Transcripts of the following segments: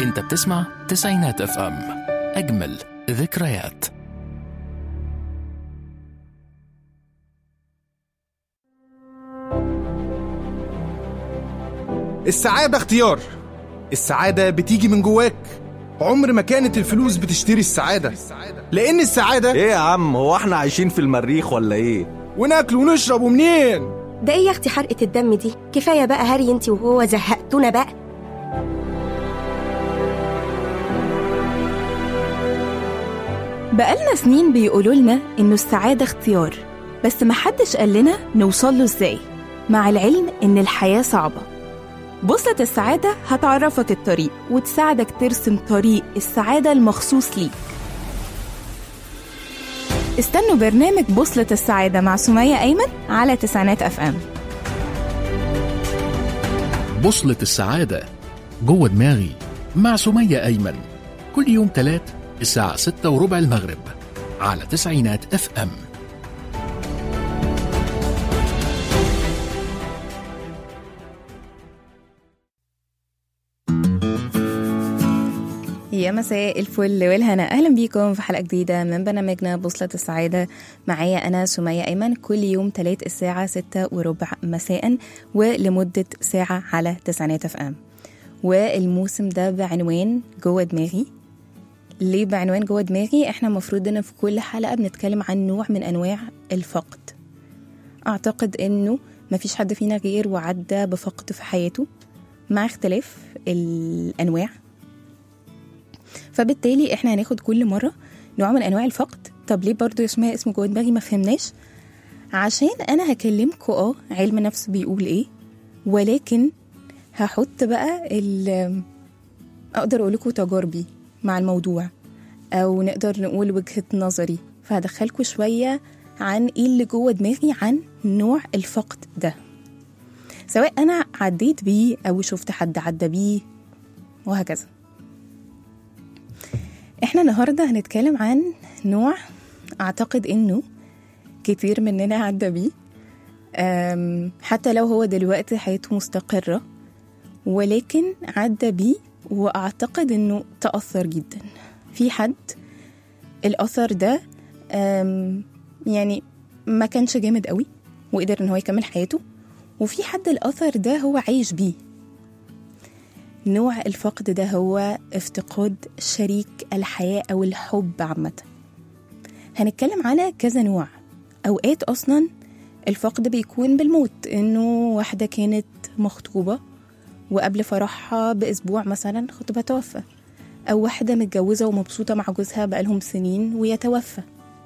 انت بتسمع تسعينات اف ام اجمل ذكريات السعادة اختيار السعادة بتيجي من جواك عمر ما كانت الفلوس بتشتري السعادة لأن السعادة ايه يا عم هو احنا عايشين في المريخ ولا ايه وناكل ونشرب ومنين ده ايه يا اختي حرقة الدم دي كفاية بقى هري انت وهو زهقتونا بقى بقالنا سنين بيقولوا لنا إنه السعادة اختيار بس محدش قال لنا نوصل له إزاي مع العلم إن الحياة صعبة بوصلة السعادة هتعرفك الطريق وتساعدك ترسم طريق السعادة المخصوص ليك استنوا برنامج بوصلة السعادة مع سمية أيمن على تسعينات أف أم بوصلة السعادة جوه دماغي مع سمية أيمن كل يوم تلات الساعة ستة وربع المغرب على تسعينات اف ام يا مساء الفل والهنا اهلا بيكم في حلقه جديده من برنامجنا بوصله السعاده معايا انا سميه ايمن كل يوم تلات الساعه ستة وربع مساء ولمده ساعه على تسعينات اف ام والموسم ده بعنوان جوه دماغي ليه بعنوان جوه دماغي احنا المفروض ان في كل حلقه بنتكلم عن نوع من انواع الفقد اعتقد انه مفيش حد فينا غير وعدى بفقد في حياته مع اختلاف الانواع فبالتالي احنا هناخد كل مره نوع من انواع الفقد طب ليه برضو يا سمية اسمه جوه دماغي ما فهمناش عشان انا هكلمكم اه علم نفس بيقول ايه ولكن هحط بقى ال اقدر اقول لكم تجاربي مع الموضوع او نقدر نقول وجهه نظري فهدخلكم شويه عن ايه اللي جوه دماغي عن نوع الفقد ده سواء انا عديت بيه او شفت حد عدى بيه وهكذا احنا النهارده هنتكلم عن نوع اعتقد انه كتير مننا عدى بيه أم، حتى لو هو دلوقتي حياته مستقرة ولكن عدى بيه واعتقد انه تأثر جدا في حد الأثر ده أم، يعني ما كانش جامد قوي وقدر ان هو يكمل حياته وفي حد الأثر ده هو عايش بيه نوع الفقد ده هو افتقاد شريك الحياة أو الحب عامة هنتكلم على كذا نوع أوقات أصلا الفقد بيكون بالموت إنه واحدة كانت مخطوبة وقبل فرحها بأسبوع مثلا خطيبها توفى أو واحدة متجوزة ومبسوطة مع جوزها بقالهم سنين ويتوفى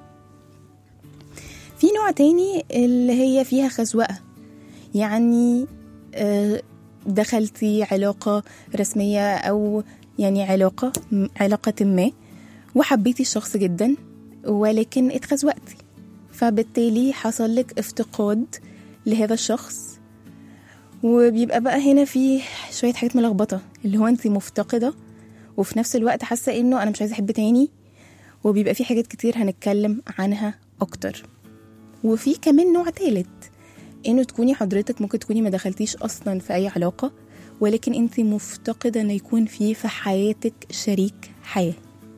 في نوع تاني اللي هي فيها خزوقة يعني آه، دخلتي علاقة رسمية أو يعني علاقة علاقة ما وحبيتي الشخص جدا ولكن اتخزوقتي فبالتالي حصل لك افتقاد لهذا الشخص وبيبقى بقى هنا في شوية حاجات ملخبطة اللي هو انت مفتقدة وفي نفس الوقت حاسة انه انا مش عايزة احب تاني وبيبقى في حاجات كتير هنتكلم عنها اكتر وفي كمان نوع تالت انه تكوني حضرتك ممكن تكوني ما دخلتيش اصلا في اي علاقه ولكن انت مفتقده ان يكون في في حياتك شريك حياه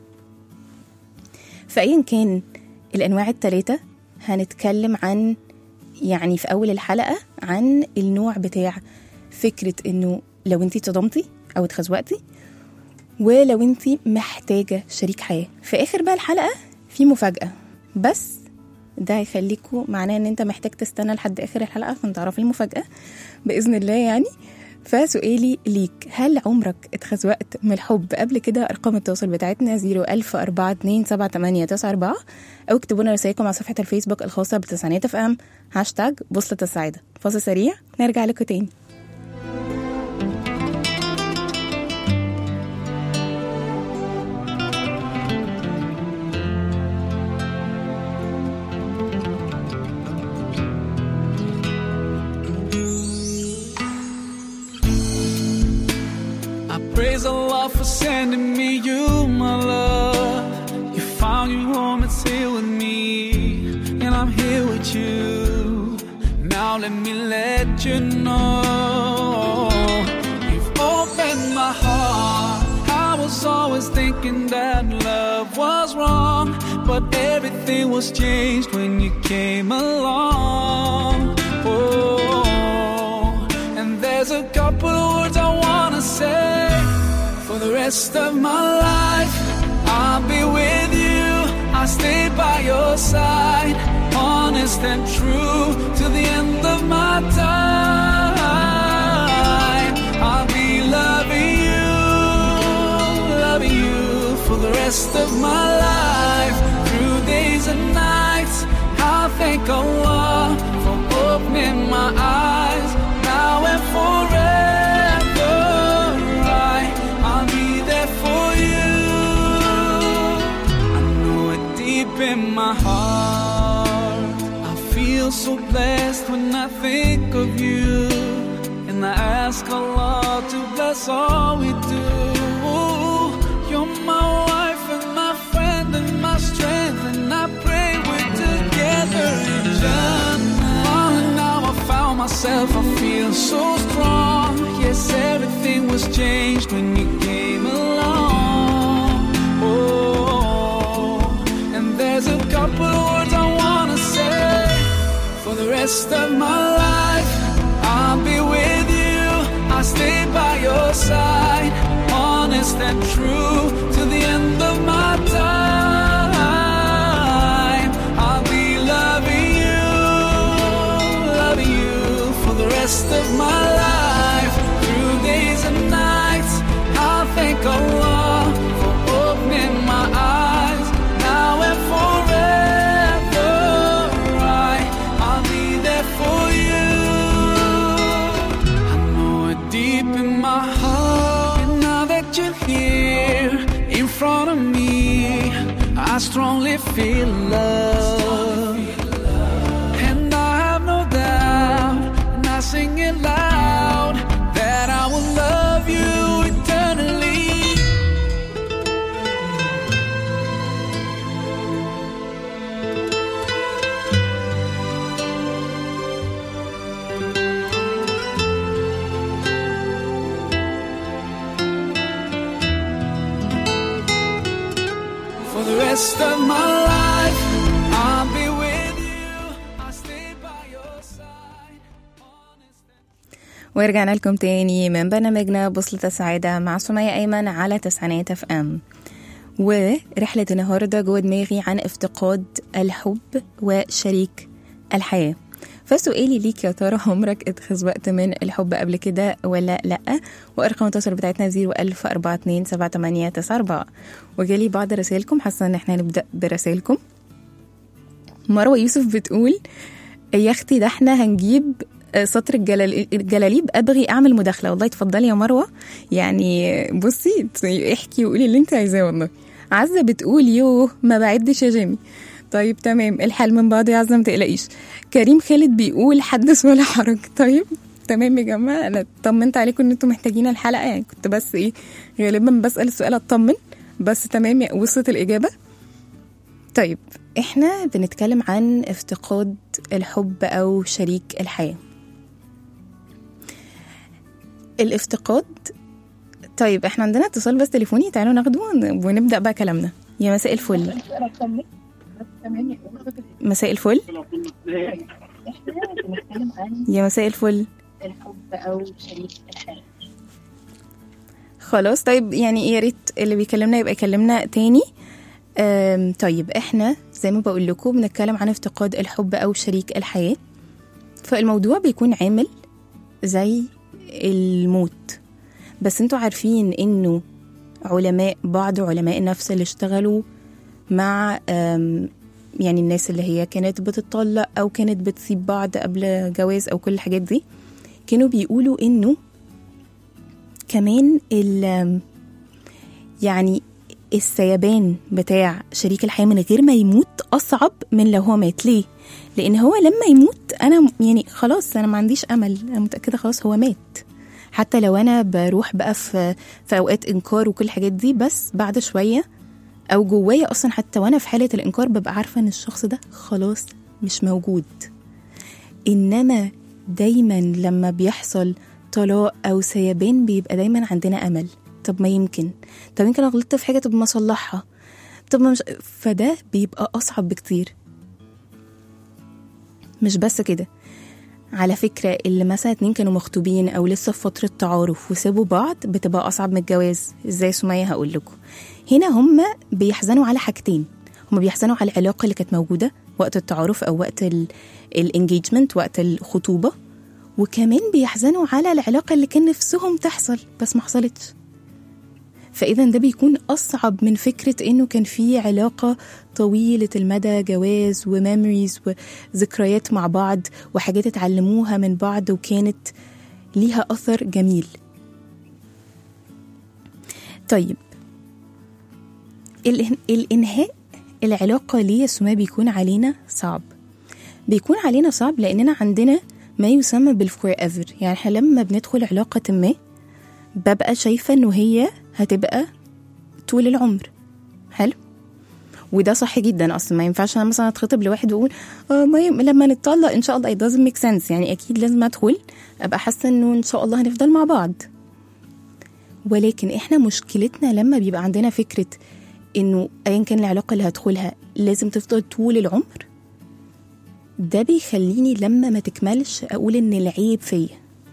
فايا كان الانواع الثلاثه هنتكلم عن يعني في اول الحلقه عن النوع بتاع فكره انه لو انت اتصدمتي او اتخزوقتي ولو انت محتاجه شريك حياه في اخر بقى الحلقه في مفاجاه بس ده هيخليكوا معناه ان انت محتاج تستنى لحد اخر الحلقه عشان تعرف المفاجاه باذن الله يعني فسؤالي ليك هل عمرك اتخزوقت من الحب قبل كده ارقام التواصل بتاعتنا 010427894 او اكتبوا لنا رسائلكم على صفحه الفيسبوك الخاصه بتسعينات اف ام هاشتاج بوصله السعاده فاصل سريع نرجع لكم تاني I praise Allah for sending me you, my love. You found your home, it's here with me, and I'm here with you. Now let me let you know you've opened my heart. I thinking that love was wrong, but everything was changed when you came along. Oh, and there's a couple of words I wanna say for the rest of my life. I'll be with you. I'll stay by your side, honest and true to the end of my time. I'll be loving you, loving you for the rest of my life, through days and nights. I'll thank Allah for opening my eyes now and forever. I, I'll be there for you. I know it deep in my heart. I feel so blessed when I think of you. And I ask Allah to bless all we do. You're my wife and my friend and my strength. And I pray we're together in Jannah. Oh, now I found myself, I feel so strong. Yes, everything was changed when you came along. Oh, and there's a couple of words I wanna say for the rest of my life. I'll be with you. I'll stay by your side, honest and true to the end of my time. I'll be loving you, loving you for the rest of my life, through days and nights. I'll thank Allah for opening my eyes now and forever. I, I'll be there for you. I know it deep in my heart. And now that you're here in front of me, I strongly feel love. And I have no doubt, and I sing it loud, that I will love you eternally. For the rest of my life, I'll be with you. I'll stay by your side. Honest and ورجعنا لكم تاني من برنامجنا بوصلة السعادة مع سمية أيمن على تسعينات اف ام ورحلة النهاردة جوه دماغي عن افتقاد الحب وشريك الحياة فسؤالي ليك يا ترى عمرك اتخزوقت من الحب قبل كده ولا لأ وأرقام التواصل بتاعتنا 01042 وجالي بعض رسائلكم حاسة إن احنا نبدأ برسائلكم مروة يوسف بتقول يا اختي ده احنا هنجيب سطر الجلال- الجلاليب ابغي اعمل مداخله والله اتفضلي يا مروه يعني بصي احكي وقولي اللي انت عايزاه والله عزه بتقول يوه ما بعدش يا جيمي طيب تمام الحال من بعض يا عزه ما تقلقيش كريم خالد بيقول حدث ولا حرج طيب تمام يا جماعه انا طمنت عليكم ان انتم محتاجين الحلقه يعني كنت بس ايه غالبا بسال السؤال اطمن بس تمام يا- وصلت الاجابه طيب احنا بنتكلم عن افتقاد الحب او شريك الحياه الافتقاد طيب احنا عندنا اتصال بس تليفوني تعالوا ناخده ون- ونبدا بقى كلامنا يا مساء الفل مساء الفل يا مساء الفل الحب او شريك الحياه خلاص طيب يعني يا ريت اللي بيكلمنا يبقى يكلمنا تاني أم طيب احنا زي ما بقول لكم بنتكلم عن افتقاد الحب او شريك الحياه فالموضوع بيكون عامل زي الموت بس انتوا عارفين انه علماء بعض علماء النفس اللي اشتغلوا مع أم، يعني الناس اللي هي كانت بتطلق او كانت بتسيب بعض قبل جواز او كل الحاجات دي كانوا بيقولوا انه كمان ال يعني السيبان بتاع شريك الحياة من غير ما يموت أصعب من لو هو مات ليه؟ لأن هو لما يموت أنا م- يعني خلاص أنا ما عنديش أمل أنا متأكدة خلاص هو مات حتى لو أنا بروح بقى في في أوقات إنكار وكل الحاجات دي بس بعد شوية أو جوايا أصلا حتى وأنا في حالة الإنكار ببقى عارفة إن الشخص ده خلاص مش موجود إنما دايما لما بيحصل طلاق أو سيبان بيبقى دايما عندنا أمل طب ما يمكن طب يمكن انا غلطت في حاجه طب ما اصلحها طب ما مش فده بيبقى اصعب بكتير مش بس كده على فكرة اللي مثلا اتنين كانوا مخطوبين أو لسه في فترة تعارف وسابوا بعض بتبقى أصعب من الجواز ازاي سمية هقول لكم هنا هم بيحزنوا على حاجتين هم بيحزنوا على العلاقة اللي كانت موجودة وقت التعارف أو وقت الانجيجمنت وقت الخطوبة وكمان بيحزنوا على العلاقة اللي كان نفسهم تحصل بس ما حصلتش فإذا ده بيكون أصعب من فكرة إنه كان في علاقة طويلة المدى جواز وميموريز وذكريات مع بعض وحاجات اتعلموها من بعض وكانت ليها أثر جميل طيب الإن- الإنهاء العلاقة ليه يا سماء بيكون علينا صعب بيكون علينا صعب لأننا عندنا ما يسمى بالفور ايفر يعني احنا لما بندخل علاقة ما ببقى شايفة انه هي هتبقى طول العمر حلو وده صح جدا اصلا ما ينفعش انا مثلا اتخطب لواحد واقول اه ما يم... لما نتطلق ان شاء الله it doesn't make sense يعني اكيد لازم ادخل ابقى حاسه انه ان شاء الله هنفضل مع بعض ولكن احنا مشكلتنا لما بيبقى عندنا فكره انه ايا كان العلاقه اللي هدخلها لازم تفضل طول العمر ده بيخليني لما ما تكملش اقول ان العيب فيا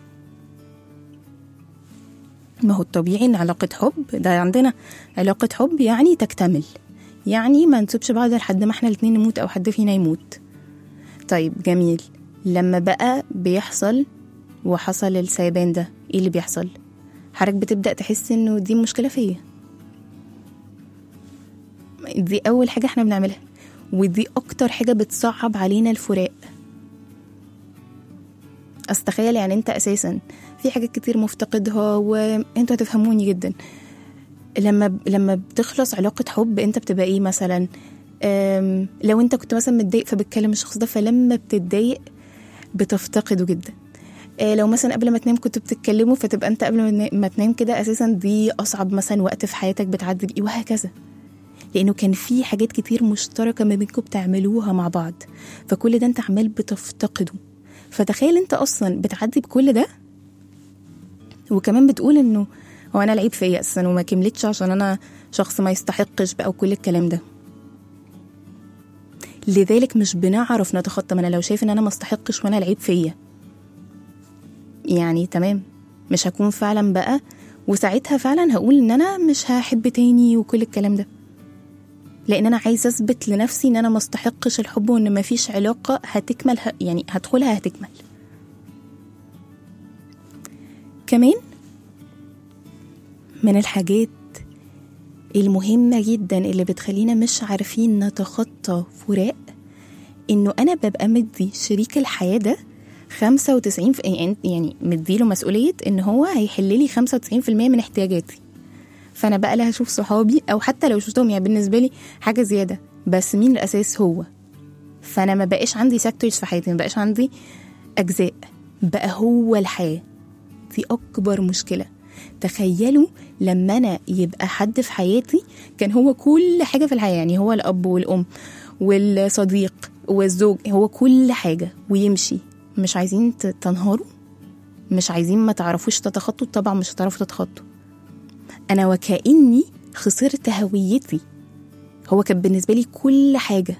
ما هو الطبيعي ان علاقة حب ده عندنا علاقة حب يعني تكتمل يعني ما نسيبش بعض لحد ما احنا الاتنين نموت او حد فينا يموت طيب جميل لما بقى بيحصل وحصل السيبان ده ايه اللي بيحصل حضرتك بتبدأ تحس انه دي مشكلة فيا دي اول حاجة احنا بنعملها ودي اكتر حاجة بتصعب علينا الفراق اصل تخيل يعني انت اساسا في حاجات كتير مفتقدها وانتوا هتفهموني جدا لما لما بتخلص علاقة حب انت بتبقى ايه مثلا أم، لو انت كنت مثلا متضايق فبتكلم الشخص ده فلما بتتضايق بتفتقده جدا آه، لو مثلا قبل ما تنام كنت بتتكلموا فتبقى انت قبل ما نا- ما تنام كده اساسا دي اصعب مثلا وقت في حياتك بتعدي بيه وهكذا لانه كان في حاجات كتير مشتركه ما بينكم بتعملوها مع بعض فكل ده انت عمال بتفتقده فتخيل انت اصلا بتعدي بكل ده وكمان بتقول انه هو انا العيب فيا اصلا وما كملتش عشان انا شخص ما يستحقش بقى وكل الكلام ده لذلك مش بنعرف نتخطى ما انا لو شايف ان انا ما استحقش وانا العيب فيا يعني تمام مش هكون فعلا بقى وساعتها فعلا هقول ان انا مش هحب تاني وكل الكلام ده لان انا عايزه اثبت لنفسي ان انا ما استحقش الحب وان ما فيش علاقه هتكمل ه- يعني هدخلها هتكمل كمان من الحاجات المهمة جدا اللي بتخلينا مش عارفين نتخطى فراق انه انا ببقى مدي شريك الحياة ده 95 في يعني- يعني مديله مسؤولية ان هو هيحل لي 95% من احتياجاتي فانا بقى لا هشوف صحابي او حتى لو شفتهم يعني بالنسبة لي حاجة زيادة بس مين الاساس هو فانا ما بقاش عندي سيكتورز في حياتي ما بقاش عندي اجزاء بقى هو الحياه دي اكبر مشكله تخيلوا لما انا يبقى حد في حياتي كان هو كل حاجه في الحياه يعني هو الاب والام والصديق والزوج هو كل حاجه ويمشي مش عايزين ت- تنهاروا مش عايزين ما تعرفوش تتخطوا طبعا مش هتعرفوا تتخطوا انا وكاني خسرت هويتي هو كان بالنسبه لي كل حاجه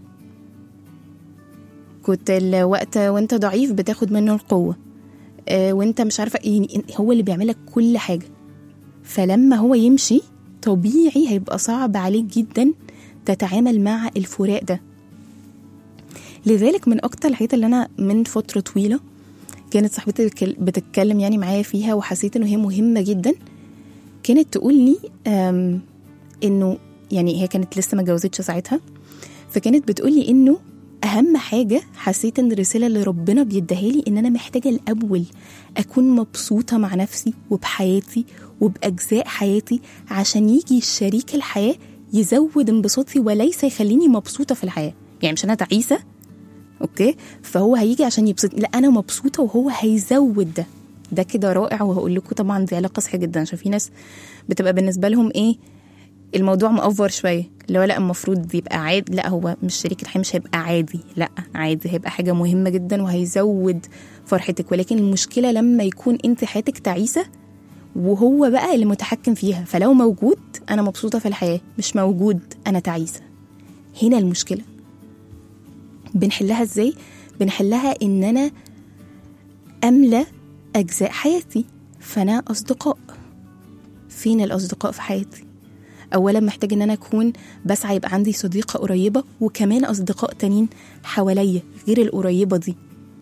كنت الوقت وانت ضعيف بتاخد منه القوه آه، وانت مش عارفه يعني هو اللي بيعملك كل حاجه فلما هو يمشي طبيعي هيبقى صعب عليك جدا تتعامل مع الفراق ده لذلك من اكتر الحاجات اللي انا من فتره طويله كانت صاحبتي بتكل- بتتكلم يعني معايا فيها وحسيت انه هي مهمه جدا كانت تقول لي آم، انه يعني هي كانت لسه ما اتجوزتش ساعتها فكانت بتقول لي انه اهم حاجه حسيت ان الرساله اللي ربنا بيديها لي ان انا محتاجه الاول اكون مبسوطه مع نفسي وبحياتي وباجزاء حياتي عشان يجي شريك الحياه يزود انبساطي وليس يخليني مبسوطه في الحياه يعني مش انا تعيسه اوكي فهو هيجي عشان يبسطني لا انا مبسوطه وهو هيزود ده ده كده رائع وهقول لكم طبعا دي علاقه صحيه جدا عشان في ناس بتبقى بالنسبه لهم ايه الموضوع مأفور شويه اللي هو لا المفروض يبقى عادي لا هو مش شريك الحياه مش هيبقى عادي لا عادي هيبقى حاجه مهمه جدا وهيزود فرحتك ولكن المشكله لما يكون انت حياتك تعيسه وهو بقى اللي متحكم فيها فلو موجود انا مبسوطه في الحياه مش موجود انا تعيسه هنا المشكله بنحلها ازاي بنحلها ان انا املى اجزاء حياتي فانا اصدقاء فين الاصدقاء في حياتي اولا محتاج ان انا اكون بسعى يبقى عندي صديقه قريبه وكمان اصدقاء تانيين حواليا غير القريبه دي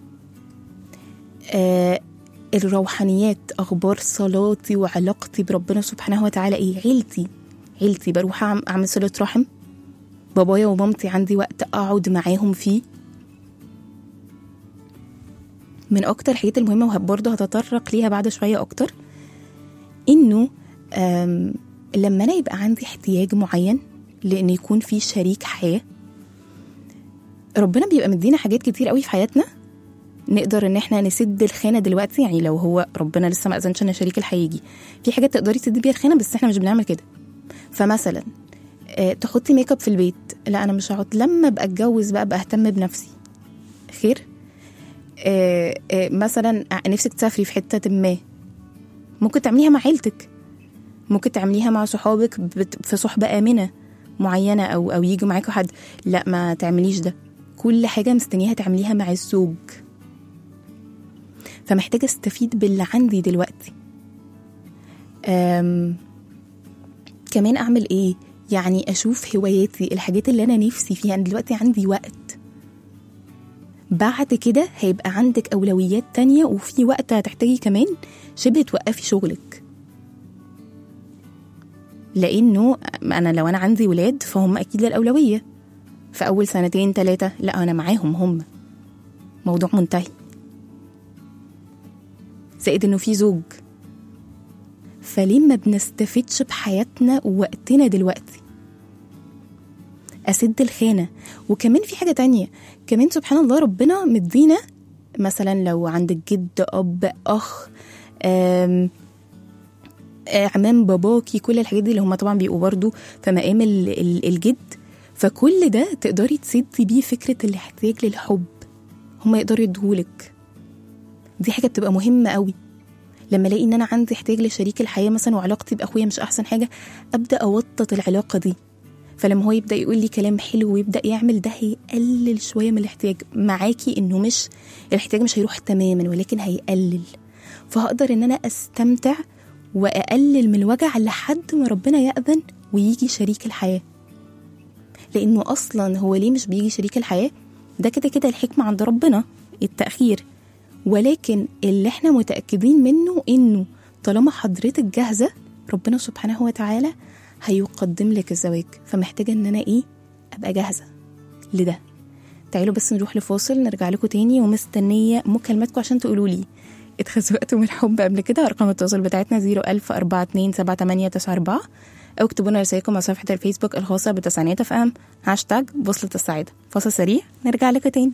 آه الروحانيات اخبار صلاتي وعلاقتي بربنا سبحانه وتعالى ايه عيلتي عيلتي بروح أعم- اعمل صله رحم بابايا ومامتي عندي وقت اقعد معاهم فيه من اكتر الحاجات المهمه وبرضه هتطرق ليها بعد شويه اكتر انه آم، لما انا يبقى عندي احتياج معين لان يكون في شريك حياه ربنا بيبقى مدينا حاجات كتير قوي في حياتنا نقدر ان احنا نسد الخانه دلوقتي يعني لو هو ربنا لسه ما اذنش ان شريك الحياه يجي في حاجات تقدري تسدي بيها الخانه بس احنا مش بنعمل كده فمثلا آه، تحطي ميك اب في البيت لا انا مش هحط لما ابقى اتجوز بقى ابقى اهتم بنفسي خير آه، آه، مثلا نفسك تسافري في حته ما ممكن تعمليها مع عيلتك ممكن تعمليها مع صحابك بت- في صحبه امنه معينه او او يجي معاكوا حد لا ما تعمليش ده كل حاجه مستنياها تعمليها مع الزوج فمحتاجه استفيد باللي عندي دلوقتي أم كمان اعمل ايه يعني اشوف هواياتي الحاجات اللي انا نفسي فيها انا دلوقتي عندي وقت بعد كده هيبقى عندك اولويات تانية وفي وقت هتحتاجي كمان شبه توقفي شغلك لانه انا لو انا عندي ولاد فهم اكيد الاولويه في اول سنتين ثلاثه لا انا معاهم هم موضوع منتهي زائد انه في زوج فليه ما بنستفدش بحياتنا ووقتنا دلوقتي اسد الخانه وكمان في حاجه تانية كمان سبحان الله ربنا مدينا مثلا لو عندك جد اب اخ آم، اعمام باباكي كل الحاجات دي اللي هم طبعا بيبقوا برضو في مقام ال- ال- الجد فكل ده تقدري تسدي بيه فكره الاحتياج للحب هم يقدروا يديهولك دي حاجه بتبقى مهمه قوي لما الاقي ان انا عندي احتياج لشريك الحياه مثلا وعلاقتي باخويا مش احسن حاجه ابدا اوطط العلاقه دي فلما هو يبدا يقول لي كلام حلو ويبدا يعمل ده هيقلل شويه من الاحتياج معاكي انه مش الاحتياج مش هيروح تماما ولكن هيقلل فهقدر ان انا استمتع واقلل من الوجع لحد ما ربنا ياذن ويجي شريك الحياه لانه اصلا هو ليه مش بيجي شريك الحياه ده كده كده الحكمه عند ربنا التاخير ولكن اللي احنا متاكدين منه انه طالما حضرتك جاهزه ربنا سبحانه وتعالى هيقدم لك الزواج فمحتاجه ان انا ايه ابقى جاهزه لده تعالوا بس نروح لفاصل نرجع لكم تاني ومستنيه مكالماتكم عشان تقولوا لي اتخزوقتوا من الحب قبل كده ارقام التواصل بتاعتنا 010427894 او اكتبوا لنا رسائلكم على صفحه الفيسبوك الخاصه بتسعينات اف ام هاشتاج بوصله السعاده فاصل سريع نرجع لكم تاني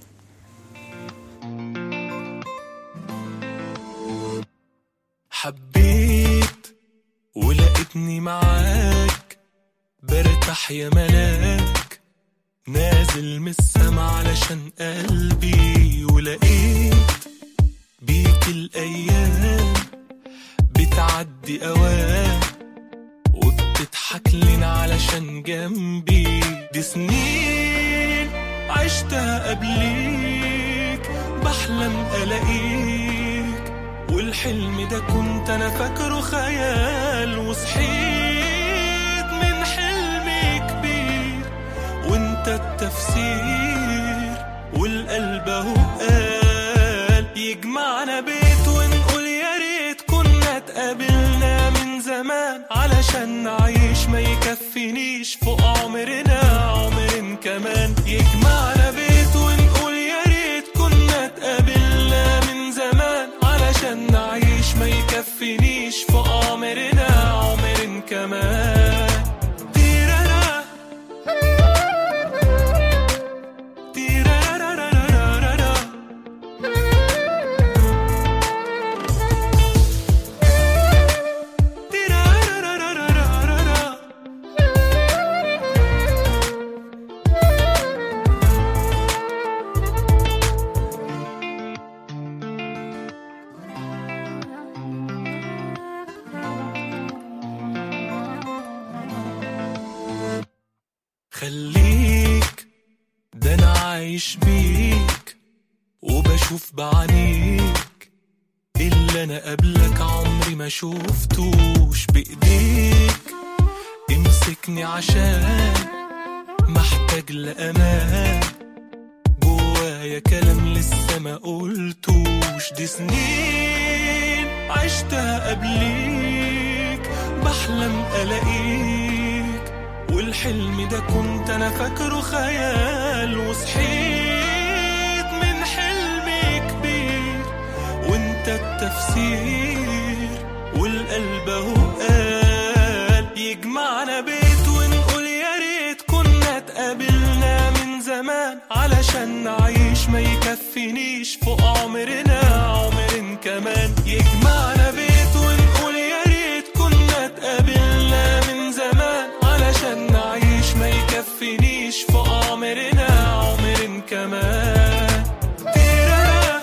حبيت ولقيتني معاك برتاح يا ملاك نازل من السما علشان قلبي ولقيت بيك الأيام بتعدي أوام وبتضحك لنا علشان جنبي دي سنين عشتها قبليك بحلم ألاقيك والحلم ده كنت أنا فاكره خيال وصحيت من حلم كبير وانت التفسير والقلب اهو قال يجمعنا بيت ونقول يا ريت كنا اتقابلنا من زمان علشان نعيش ما يكفينيش فوق عمرنا عمرين كمان يجمعنا بيت ونقول يا ريت كنا اتقابلنا من زمان علشان نعيش ما يكفينيش فوق عمرنا عمرين كمان تيرارا تيرارارارارارا تيرارارارارارا خليك ده انا عايش بيك وبشوف بعينيك اللي انا قبلك عمري ما شفتوش بايديك امسكني عشان محتاج لامان جوايا كلام لسه ما قلتوش دي سنين عشتها قبليك بحلم الاقيك والحلم ده كنت انا فاكره خيال وصحيت من حلم كبير وانت التفسير والقلب اهو قال يجمعنا بيت ونقول يا ريت كنا اتقابلنا من زمان علشان نعيش ما يكفينيش فوق عمرنا عمر كمان يجمعنا بيت ونقول يا ريت كنا اتقابلنا من زمان علشان نعيش ما يكفينيش فوق عمرنا عمر كمان تيرارا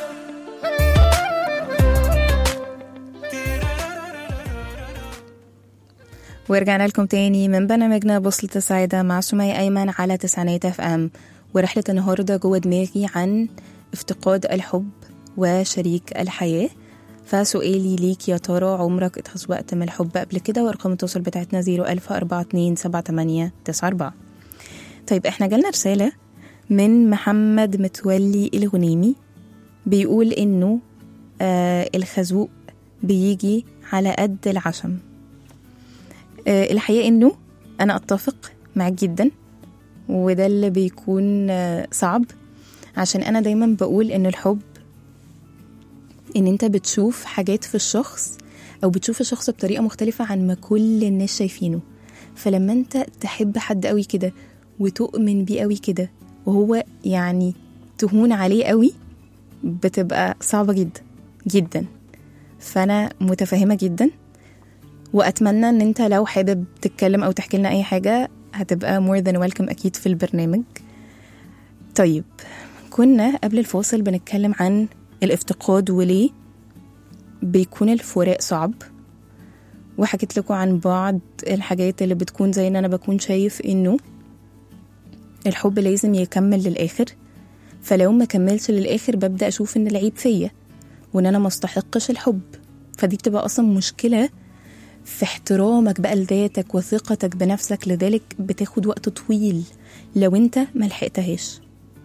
ورجعنا لكم تاني من برنامجنا بوصلة السعادة مع سمية أيمن على تسعينات اف ام ورحلة النهاردة جوه دماغي عن افتقاد الحب وشريك الحياة فسؤالي ليك يا ترى عمرك اتخزوقت من الحب قبل كده وارقام التواصل بتاعتنا 010427894 طيب احنا جالنا رسالة من محمد متولي الغنيمي بيقول انه آه الخزوق بيجي على قد العشم آه، الحقيقة إنه أنا أتفق معاك جدا وده اللي بيكون آه، صعب عشان أنا دايما بقول إن الحب إن أنت بتشوف حاجات في الشخص أو بتشوف الشخص بطريقة مختلفة عن ما كل الناس شايفينه فلما أنت تحب حد قوي كده وتؤمن بيه قوي كده وهو يعني تهون عليه قوي بتبقى صعبة جدا جدا فأنا متفهمة جدا واتمنى ان انت لو حابب تتكلم او تحكي لنا اي حاجه هتبقى more than welcome اكيد في البرنامج طيب كنا قبل الفاصل بنتكلم عن الافتقاد وليه بيكون الفراق صعب وحكيت لكم عن بعض الحاجات اللي بتكون زي ان انا بكون شايف انه الحب لازم يكمل للاخر فلو ما كملش للاخر ببدا اشوف ان العيب فيا وان انا ما استحقش الحب فدي بتبقى اصلا مشكله في احترامك بقى لذاتك وثقتك بنفسك لذلك بتاخد وقت طويل لو انت ملحقتهاش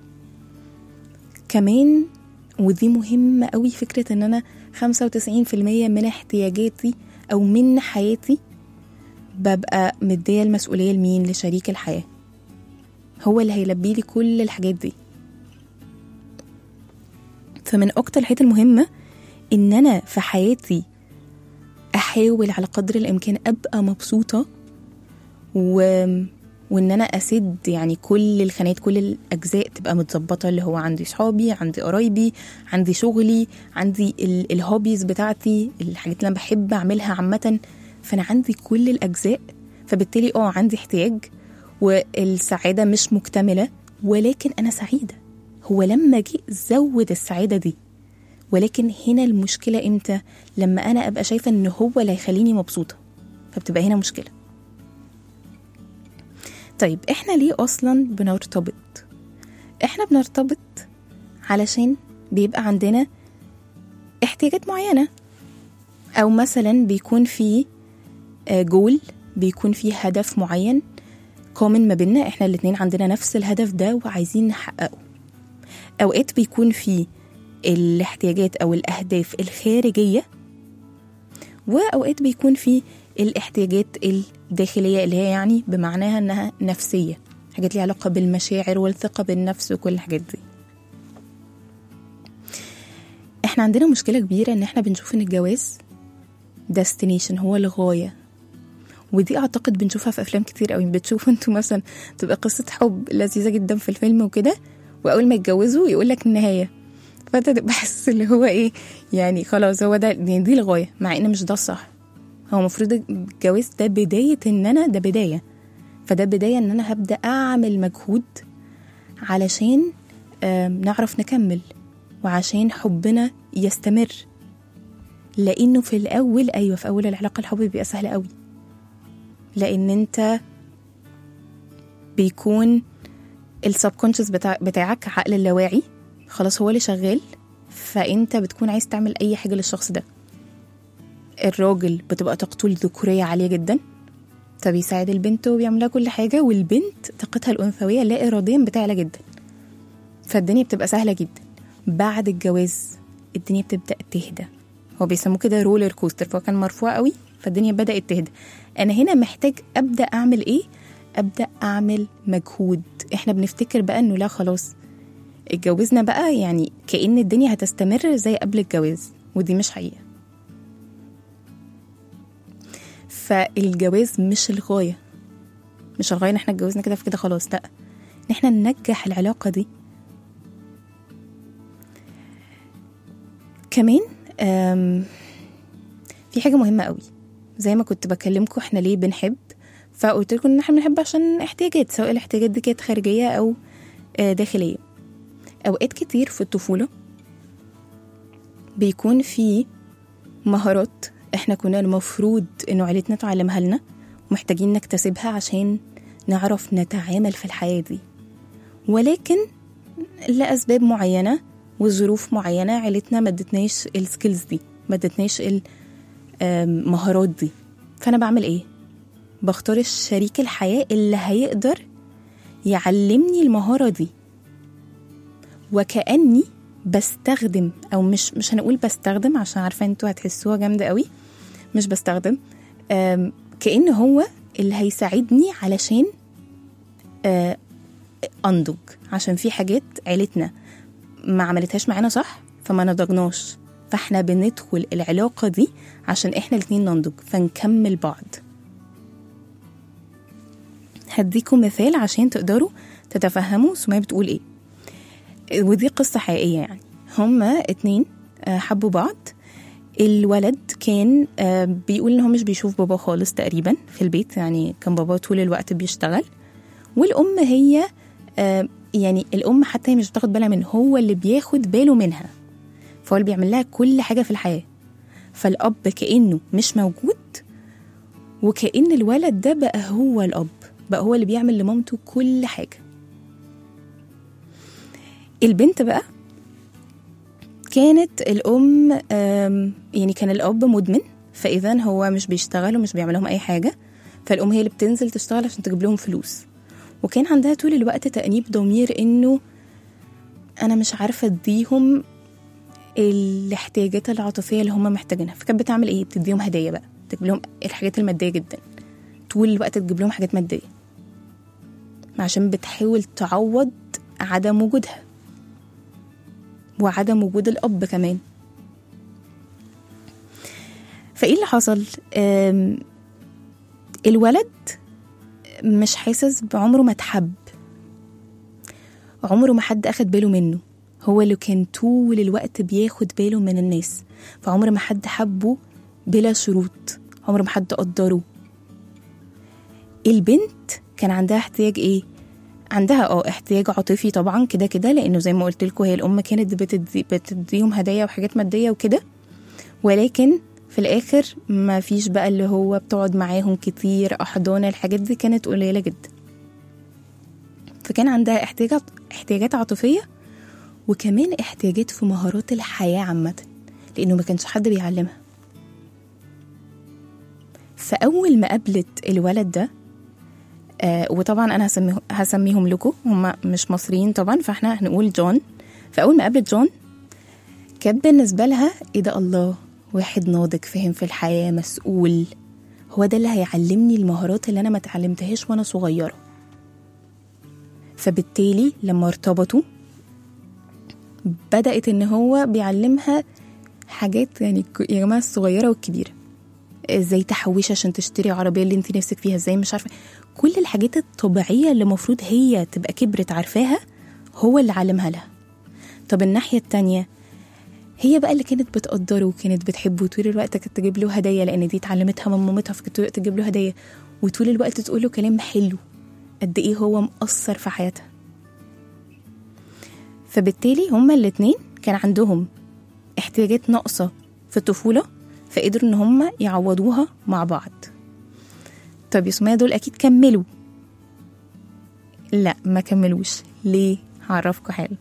كمان ودي مهمة قوي فكرة ان انا 95% من احتياجاتي او من حياتي ببقى مدية المسؤولية لمين لشريك الحياة هو اللي هيلبي لي كل الحاجات دي فمن اكتر الحاجات المهمة ان انا في حياتي احاول على قدر الامكان ابقى مبسوطه و... وان انا اسد يعني كل الخانات كل الاجزاء تبقى متظبطه اللي هو عندي صحابي عندي قرايبي عندي شغلي عندي ال... الهوبيز بتاعتي الحاجات اللي انا بحب اعملها عامه فانا عندي كل الاجزاء فبالتالي اه عندي احتياج والسعاده مش مكتمله ولكن انا سعيده هو لما جه زود السعاده دي ولكن هنا المشكلة امتى لما أنا أبقى شايفة إن هو اللي هيخليني مبسوطة فبتبقى هنا مشكلة طيب إحنا ليه أصلا بنرتبط إحنا بنرتبط علشان بيبقى عندنا احتياجات معينة أو مثلا بيكون في جول بيكون في هدف معين كومن ما بيننا احنا الاتنين عندنا نفس الهدف ده وعايزين نحققه اوقات بيكون في الاحتياجات او الاهداف الخارجيه واوقات بيكون في الاحتياجات الداخليه اللي هي يعني بمعناها انها نفسيه حاجات ليها علاقه بالمشاعر والثقه بالنفس وكل الحاجات دي احنا عندنا مشكله كبيره ان احنا بنشوف ان الجواز ديستنيشن هو الغايه ودي اعتقد بنشوفها في افلام كتير قوي بتشوفوا انتوا مثلا تبقى قصه حب لذيذه جدا في الفيلم وكده واول ما يتجوزوا يقول لك النهايه فانت تبقى حاسس اللي هو ايه يعني خلاص هو ده يعني دي الغايه مع ان مش ده الصح هو المفروض الجواز ده بدايه ان انا ده بدايه فده بدايه ان انا هبدا اعمل مجهود علشان نعرف نكمل وعشان حبنا يستمر لانه في الاول ايوه في اول العلاقه الحب بيبقى سهل قوي لان انت بيكون السبكونشس بتاع بتاعك عقل اللاواعي خلاص هو اللي شغال فانت بتكون عايز تعمل اي حاجه للشخص ده الراجل بتبقى طاقته الذكوريه عاليه جدا فبيساعد البنت وبيعمل لها كل حاجه والبنت طاقتها الانثويه لا اراديا بتعلى جدا فالدنيا بتبقى سهله جدا بعد الجواز الدنيا بتبدا تهدى هو بيسموه كده رولر كوستر فهو كان مرفوع قوي فالدنيا بدات تهدى انا هنا محتاج ابدا اعمل ايه ابدا اعمل مجهود احنا بنفتكر بقى انه لا خلاص اتجوزنا بقى يعني كأن الدنيا هتستمر زي قبل الجواز ودي مش حقيقة فالجواز مش الغاية مش الغاية ان احنا اتجوزنا كده فكده خلاص لا ان احنا ننجح العلاقة دي كمان آم، في حاجة مهمة قوي زي ما كنت بكلمكم احنا ليه بنحب فقلت لكم ان احنا بنحب عشان احتياجات سواء الاحتياجات دي كانت خارجية او آه، داخلية اوقات كتير في الطفولة بيكون في مهارات احنا كنا المفروض انه عيلتنا تعلمها لنا ومحتاجين نكتسبها عشان نعرف نتعامل في الحياة دي ولكن لأسباب معينة وظروف معينة عيلتنا ما ادتناش السكيلز دي ما ادتناش المهارات دي فأنا بعمل ايه؟ بختار الشريك الحياة اللي هيقدر يعلمني المهارة دي وكأني بستخدم أو مش مش هنقول بستخدم عشان عارفة انتوا هتحسوها جامدة قوي مش بستخدم أم، كأن هو اللي هيساعدني علشان آه، أنضج عشان في حاجات عيلتنا ما عملتهاش معانا صح فما نضجناش فاحنا بندخل العلاقة دي عشان احنا الاتنين ننضج فنكمل بعض هديكم مثال عشان تقدروا تتفهموا سمية بتقول ايه ودي قصة حقيقية يعني هما اتنين آه، حبوا بعض الولد كان آه، بيقول ان هو مش بيشوف بابا خالص تقريبا في البيت يعني كان بابا طول الوقت بيشتغل والام هي آه، يعني الام حتى هي مش بتاخد بالها منه هو اللي بياخد باله منها فهو اللي بيعمل لها كل حاجه في الحياه فالاب كانه مش موجود وكأن الولد ده بقى هو الأب بقى هو اللي بيعمل لمامته كل حاجة البنت بقى كانت الأم آم، يعني كان الأب مدمن فإذا هو مش بيشتغل ومش بيعمل لهم أي حاجة فالأم هي اللي بتنزل تشتغل عشان تجيب لهم فلوس وكان عندها طول الوقت تأنيب ضمير إنه أنا مش عارفة أديهم الاحتياجات العاطفية اللي هم محتاجينها فكانت بتعمل إيه بتديهم هدايا بقى تجيب لهم الحاجات المادية جدا طول الوقت تجيب لهم حاجات مادية عشان بتحاول تعوض عدم وجودها وعدم وجود الأب كمان فإيه اللي حصل؟ آم، الولد مش حاسس بعمره ما اتحب عمره ما حد أخد باله منه هو اللي كان طول الوقت بياخد باله من الناس فعمر ما حد حبه بلا شروط عمر ما حد قدره البنت كان عندها احتياج ايه عندها اه احتياج عاطفي طبعا كده كده لانه زي ما قلت لكم هي الام كانت بتدي بتديهم هدايا وحاجات ماديه وكده ولكن في الاخر ما فيش بقى اللي هو بتقعد معاهم كتير احضان الحاجات دي كانت قليله جدا فكان عندها احتياجات احتياجات عاطفيه وكمان احتياجات في مهارات الحياه عامه لانه ما كانش حد بيعلمها فاول ما قابلت الولد ده آه وطبعا انا هسميه هسميهم لكم هم مش مصريين طبعا فاحنا هنقول جون فاول ما قابلت جون كان بالنسبه لها ايه ده الله واحد ناضج فهم في الحياه مسؤول هو ده اللي هيعلمني المهارات اللي انا ما اتعلمتهاش وانا صغيره فبالتالي لما ارتبطوا بدات ان هو بيعلمها حاجات يعني ك- يا جماعه الصغيره والكبيره ازاي تحوشي عشان تشتري عربيه اللي انت نفسك فيها ازاي مش عارفه كل الحاجات الطبيعيه اللي المفروض هي تبقى كبرت عارفاها هو اللي علمها لها طب الناحيه التانية هي بقى اللي كانت بتقدره وكانت بتحبه طول الوقت كانت تجيب له هدايا لان دي اتعلمتها من مامتها فكانت طول الوقت تجيب له هدايا وطول الوقت تقول له كلام حلو قد ايه هو مأثر في حياتها فبالتالي هما الاتنين كان عندهم احتياجات ناقصة في الطفولة فقدروا ان هما يعوضوها مع بعض طب يا سمية دول اكيد كملوا لا ما كملوش ليه هعرفكوا حالا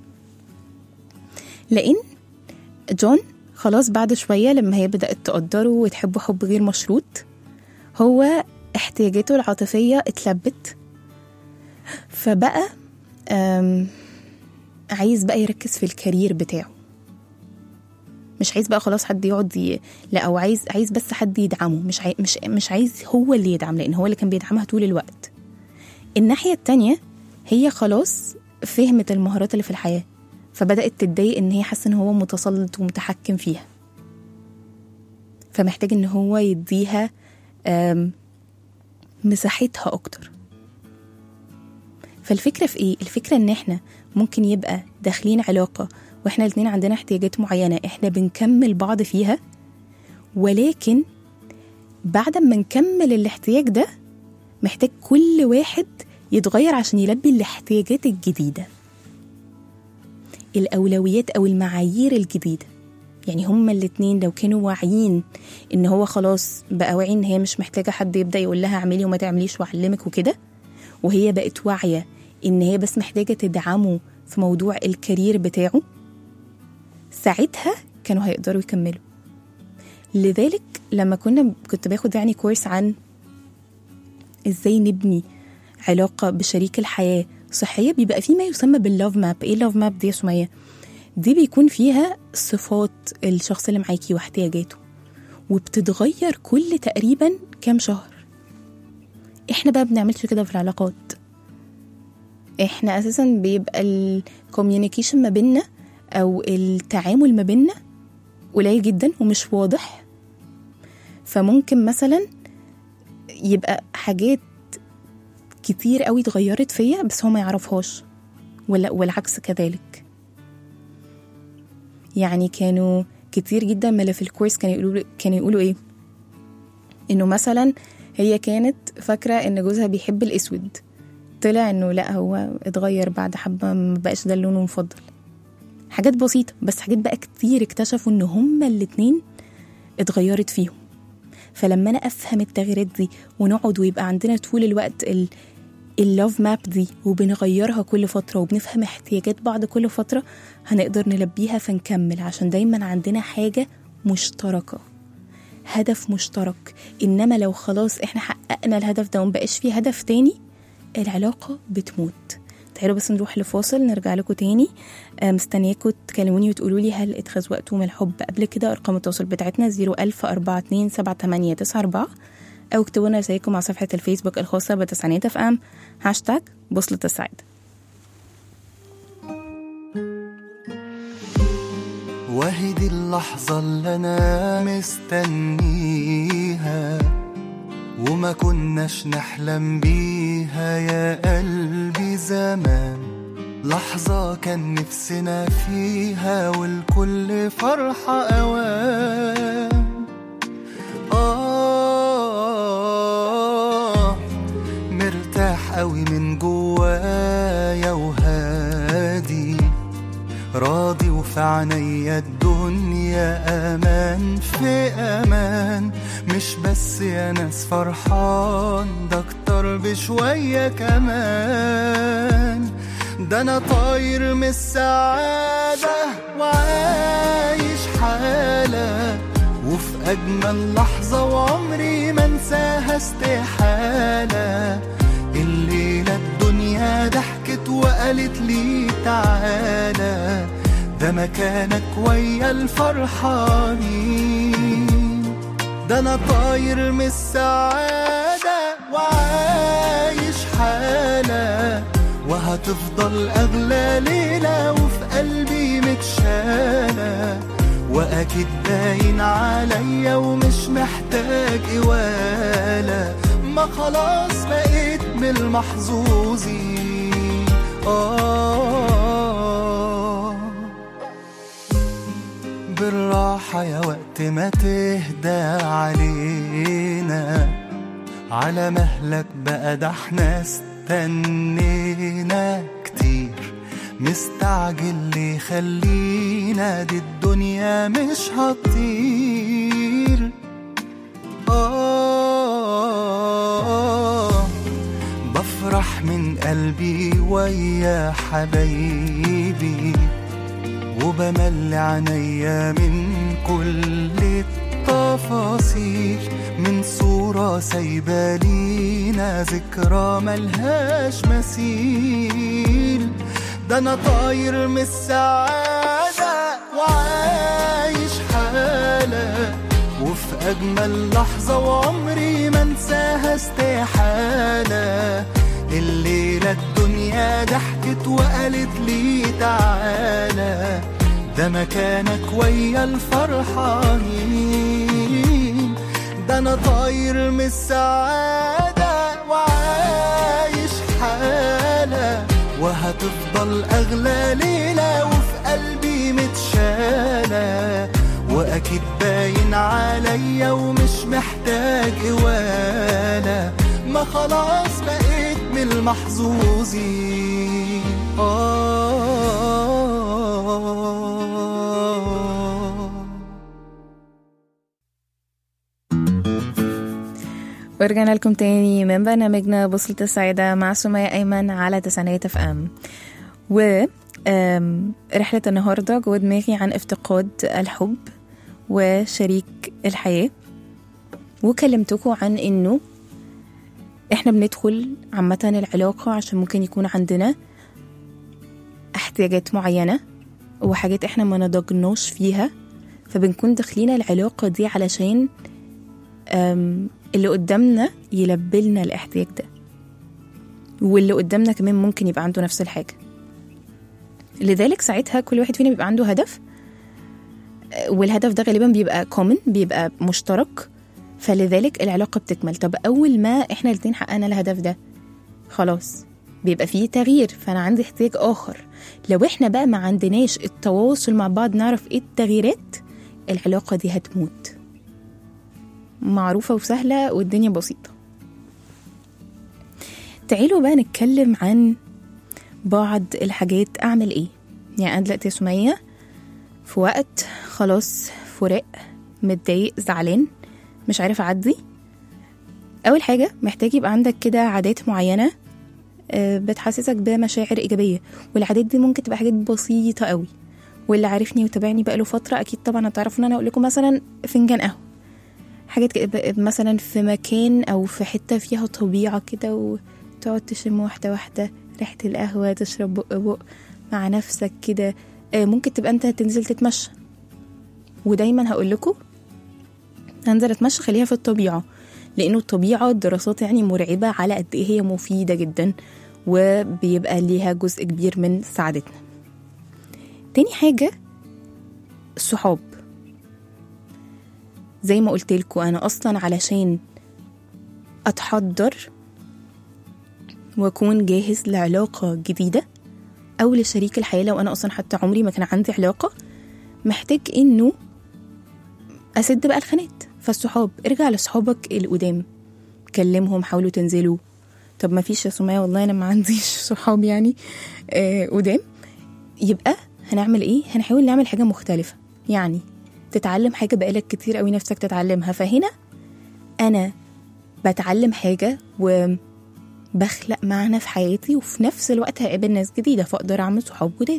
لان جون خلاص بعد شويه لما هي بدات تقدره وتحبه حب غير مشروط هو احتياجاته العاطفيه اتلبت فبقى أم، عايز بقى يركز في الكارير بتاعه مش عايز بقى خلاص حد يقعد ي... لا او عايز عايز بس حد يدعمه مش عاي... مش مش عايز هو اللي يدعم لان هو اللي كان بيدعمها طول الوقت الناحيه التانية هي خلاص فهمت المهارات اللي في الحياه فبدات تتضايق ان هي حاسه ان هو متسلط ومتحكم فيها فمحتاج ان هو يديها آم، مساحتها اكتر فالفكره في ايه الفكره ان احنا ممكن يبقى داخلين علاقه واحنا الاتنين عندنا احتياجات معينه احنا بنكمل بعض فيها ولكن بعد ما نكمل الاحتياج ده محتاج كل واحد يتغير عشان يلبي الاحتياجات الجديده الاولويات او المعايير الجديده يعني هما الاتنين لو كانوا واعيين ان هو خلاص بقى واعي ان هي مش محتاجه حد يبدا يقول لها اعملي وما تعمليش واعلمك وكده وهي بقت واعيه ان هي بس محتاجه تدعمه في موضوع الكارير بتاعه ساعتها كانوا هيقدروا يكملوا لذلك لما كنا كنت باخد يعني كورس عن ازاي نبني علاقة بشريك الحياة صحية بيبقى فيه ما يسمى باللوف ماب ايه اللوف ماب دي يا سمية دي بيكون فيها صفات الشخص اللي معاكي واحتياجاته وبتتغير كل تقريبا كام شهر احنا بقى بنعملش كده في العلاقات احنا اساسا بيبقى الكوميونيكيشن ما بيننا او التعامل ما بيننا قليل جدا ومش واضح فممكن مثلا يبقى حاجات كتير قوي اتغيرت فيا بس هو ما يعرفهاش ولا والعكس كذلك يعني كانوا كتير جدا من اللي في الكورس كانوا يقولوا كانوا يقولوا ايه انه مثلا هي كانت فاكره ان جوزها بيحب الاسود طلع انه لا هو اتغير بعد حبه ما بقاش ده لونه المفضل حاجات بسيطه بس حاجات بقى كتير اكتشفوا ان هما الاتنين اتغيرت فيهم فلما انا افهم التغييرات دي ونقعد ويبقى عندنا طول الوقت ال اللوف ماب دي وبنغيرها كل فترة وبنفهم احتياجات بعض كل فترة هنقدر نلبيها فنكمل عشان دايما عندنا حاجة مشتركة هدف مشترك إنما لو خلاص إحنا حققنا الهدف ده ومبقاش فيه هدف تاني العلاقة بتموت تعالوا بس نروح لفاصل نرجع لكم تاني آه، مستنياكم تكلموني وتقولوا لي هل اتخزوقتوا من الحب قبل كده ارقام التواصل بتاعتنا 010427894 او اكتبوا لنا رسايلكم على صفحه الفيسبوك الخاصه بتسعينات اف ام هاشتاج بوصله السعاده وهي دي اللحظة اللي أنا مستنيها وما كناش نحلم بيها يا قلبي زمان لحظة كان نفسنا فيها والكل فرحة أوان آه مرتاح قوي من جوايا وهادي راضي وفي عينيا الدنيا امان في امان مش بس يا ناس فرحان ده اكتر بشوية كمان ده انا طاير من السعادة وعايش حالة وفي اجمل لحظة وعمري ما انساها استحالة الليلة الدنيا ضحكت وقالت لي تعالى ده مكانك ويا الفرحانين ده انا طاير من السعادة وعايش حالة وهتفضل اغلى ليلة وفي قلبي متشالة واكيد باين عليا ومش محتاج قوالة ما خلاص بقيت من المحظوظين آه بالراحة يا وقت ما تهدى علينا على مهلك بقى ده احنا استنينا كتير مستعجل ليه خلينا دي الدنيا مش هتطير آه بفرح من قلبي ويا حبايبي وبمل عينيا من كل التفاصيل من صورة سايبة لينا ذكرى ملهاش مثيل ده أنا طاير من السعادة وعايش حالة وفي أجمل لحظة وعمري ما انساها استحالة الليلة الدنيا ضحكت وقالت لي تعالى ده مكانك ويا الفرحانين ده انا طاير من السعادة وعايش حالة وهتفضل اغلى ليلة وفي قلبي متشالة واكيد باين عليا ومش محتاج قوالة ما خلاص بقيت من المحظوظين آه ورجعنا لكم تاني من برنامجنا بوصلة السعادة مع سمية أيمن على تسعينات اف ام و آم، رحلة النهاردة جوه دماغي عن افتقاد الحب وشريك الحياة وكلمتكم عن انه احنا بندخل عامة العلاقة عشان ممكن يكون عندنا احتياجات معينة وحاجات احنا ما نضجناش فيها فبنكون داخلين العلاقة دي علشان أم، اللي قدامنا يلبي لنا الاحتياج ده واللي قدامنا كمان ممكن يبقى عنده نفس الحاجة لذلك ساعتها كل واحد فينا بيبقى عنده هدف أه، والهدف ده غالبا بيبقى كومن بيبقى مشترك فلذلك العلاقة بتكمل طب أول ما إحنا الاتنين حققنا الهدف ده خلاص بيبقى فيه تغيير فأنا عندي احتياج آخر لو إحنا بقى ما عندناش التواصل مع بعض نعرف إيه التغييرات العلاقة دي هتموت معروفة وسهلة والدنيا بسيطة تعالوا بقى نتكلم عن بعض الحاجات أعمل إيه يعني أنا دلوقتي يا سمية في وقت خلاص فراق متضايق زعلان مش عارف أعدي أول حاجة محتاج يبقى عندك كده عادات معينة آه، بتحسسك بمشاعر إيجابية والعادات دي ممكن تبقى حاجات بسيطة قوي واللي عارفني وتابعني بقاله فترة أكيد طبعا هتعرفوا إن أنا أقول لكم مثلا فنجان قهوة حاجات كده ب- مثلا في مكان او في حته فيها طبيعه كده وتقعد تشم واحده واحده ريحه القهوه تشرب بق بق مع نفسك كده آه، ممكن تبقى انت تنزل تتمشى ودايما هقول لكم هنزل اتمشى خليها في الطبيعه لانه الطبيعه الدراسات يعني مرعبه على قد ايه هي مفيده جدا وبيبقى ليها جزء كبير من سعادتنا تاني حاجه الصحاب زي ما قلت لكم انا اصلا علشان اتحضر واكون جاهز لعلاقه جديده او لشريك الحياه لو انا اصلا حتى عمري ما كان عندي علاقه محتاج انه اسد بقى الخانات فالصحاب ارجع لصحابك القدام كلمهم حاولوا تنزلوا طب ما فيش يا سمية والله انا ما عنديش صحاب يعني آه قدام يبقى هنعمل ايه هنحاول نعمل حاجه مختلفه يعني تتعلم حاجة بقالك كتير قوي نفسك تتعلمها فهنا أنا بتعلم حاجة وبخلق معنى في حياتي وفي نفس الوقت هقابل ناس جديدة فأقدر أعمل صحاب جداد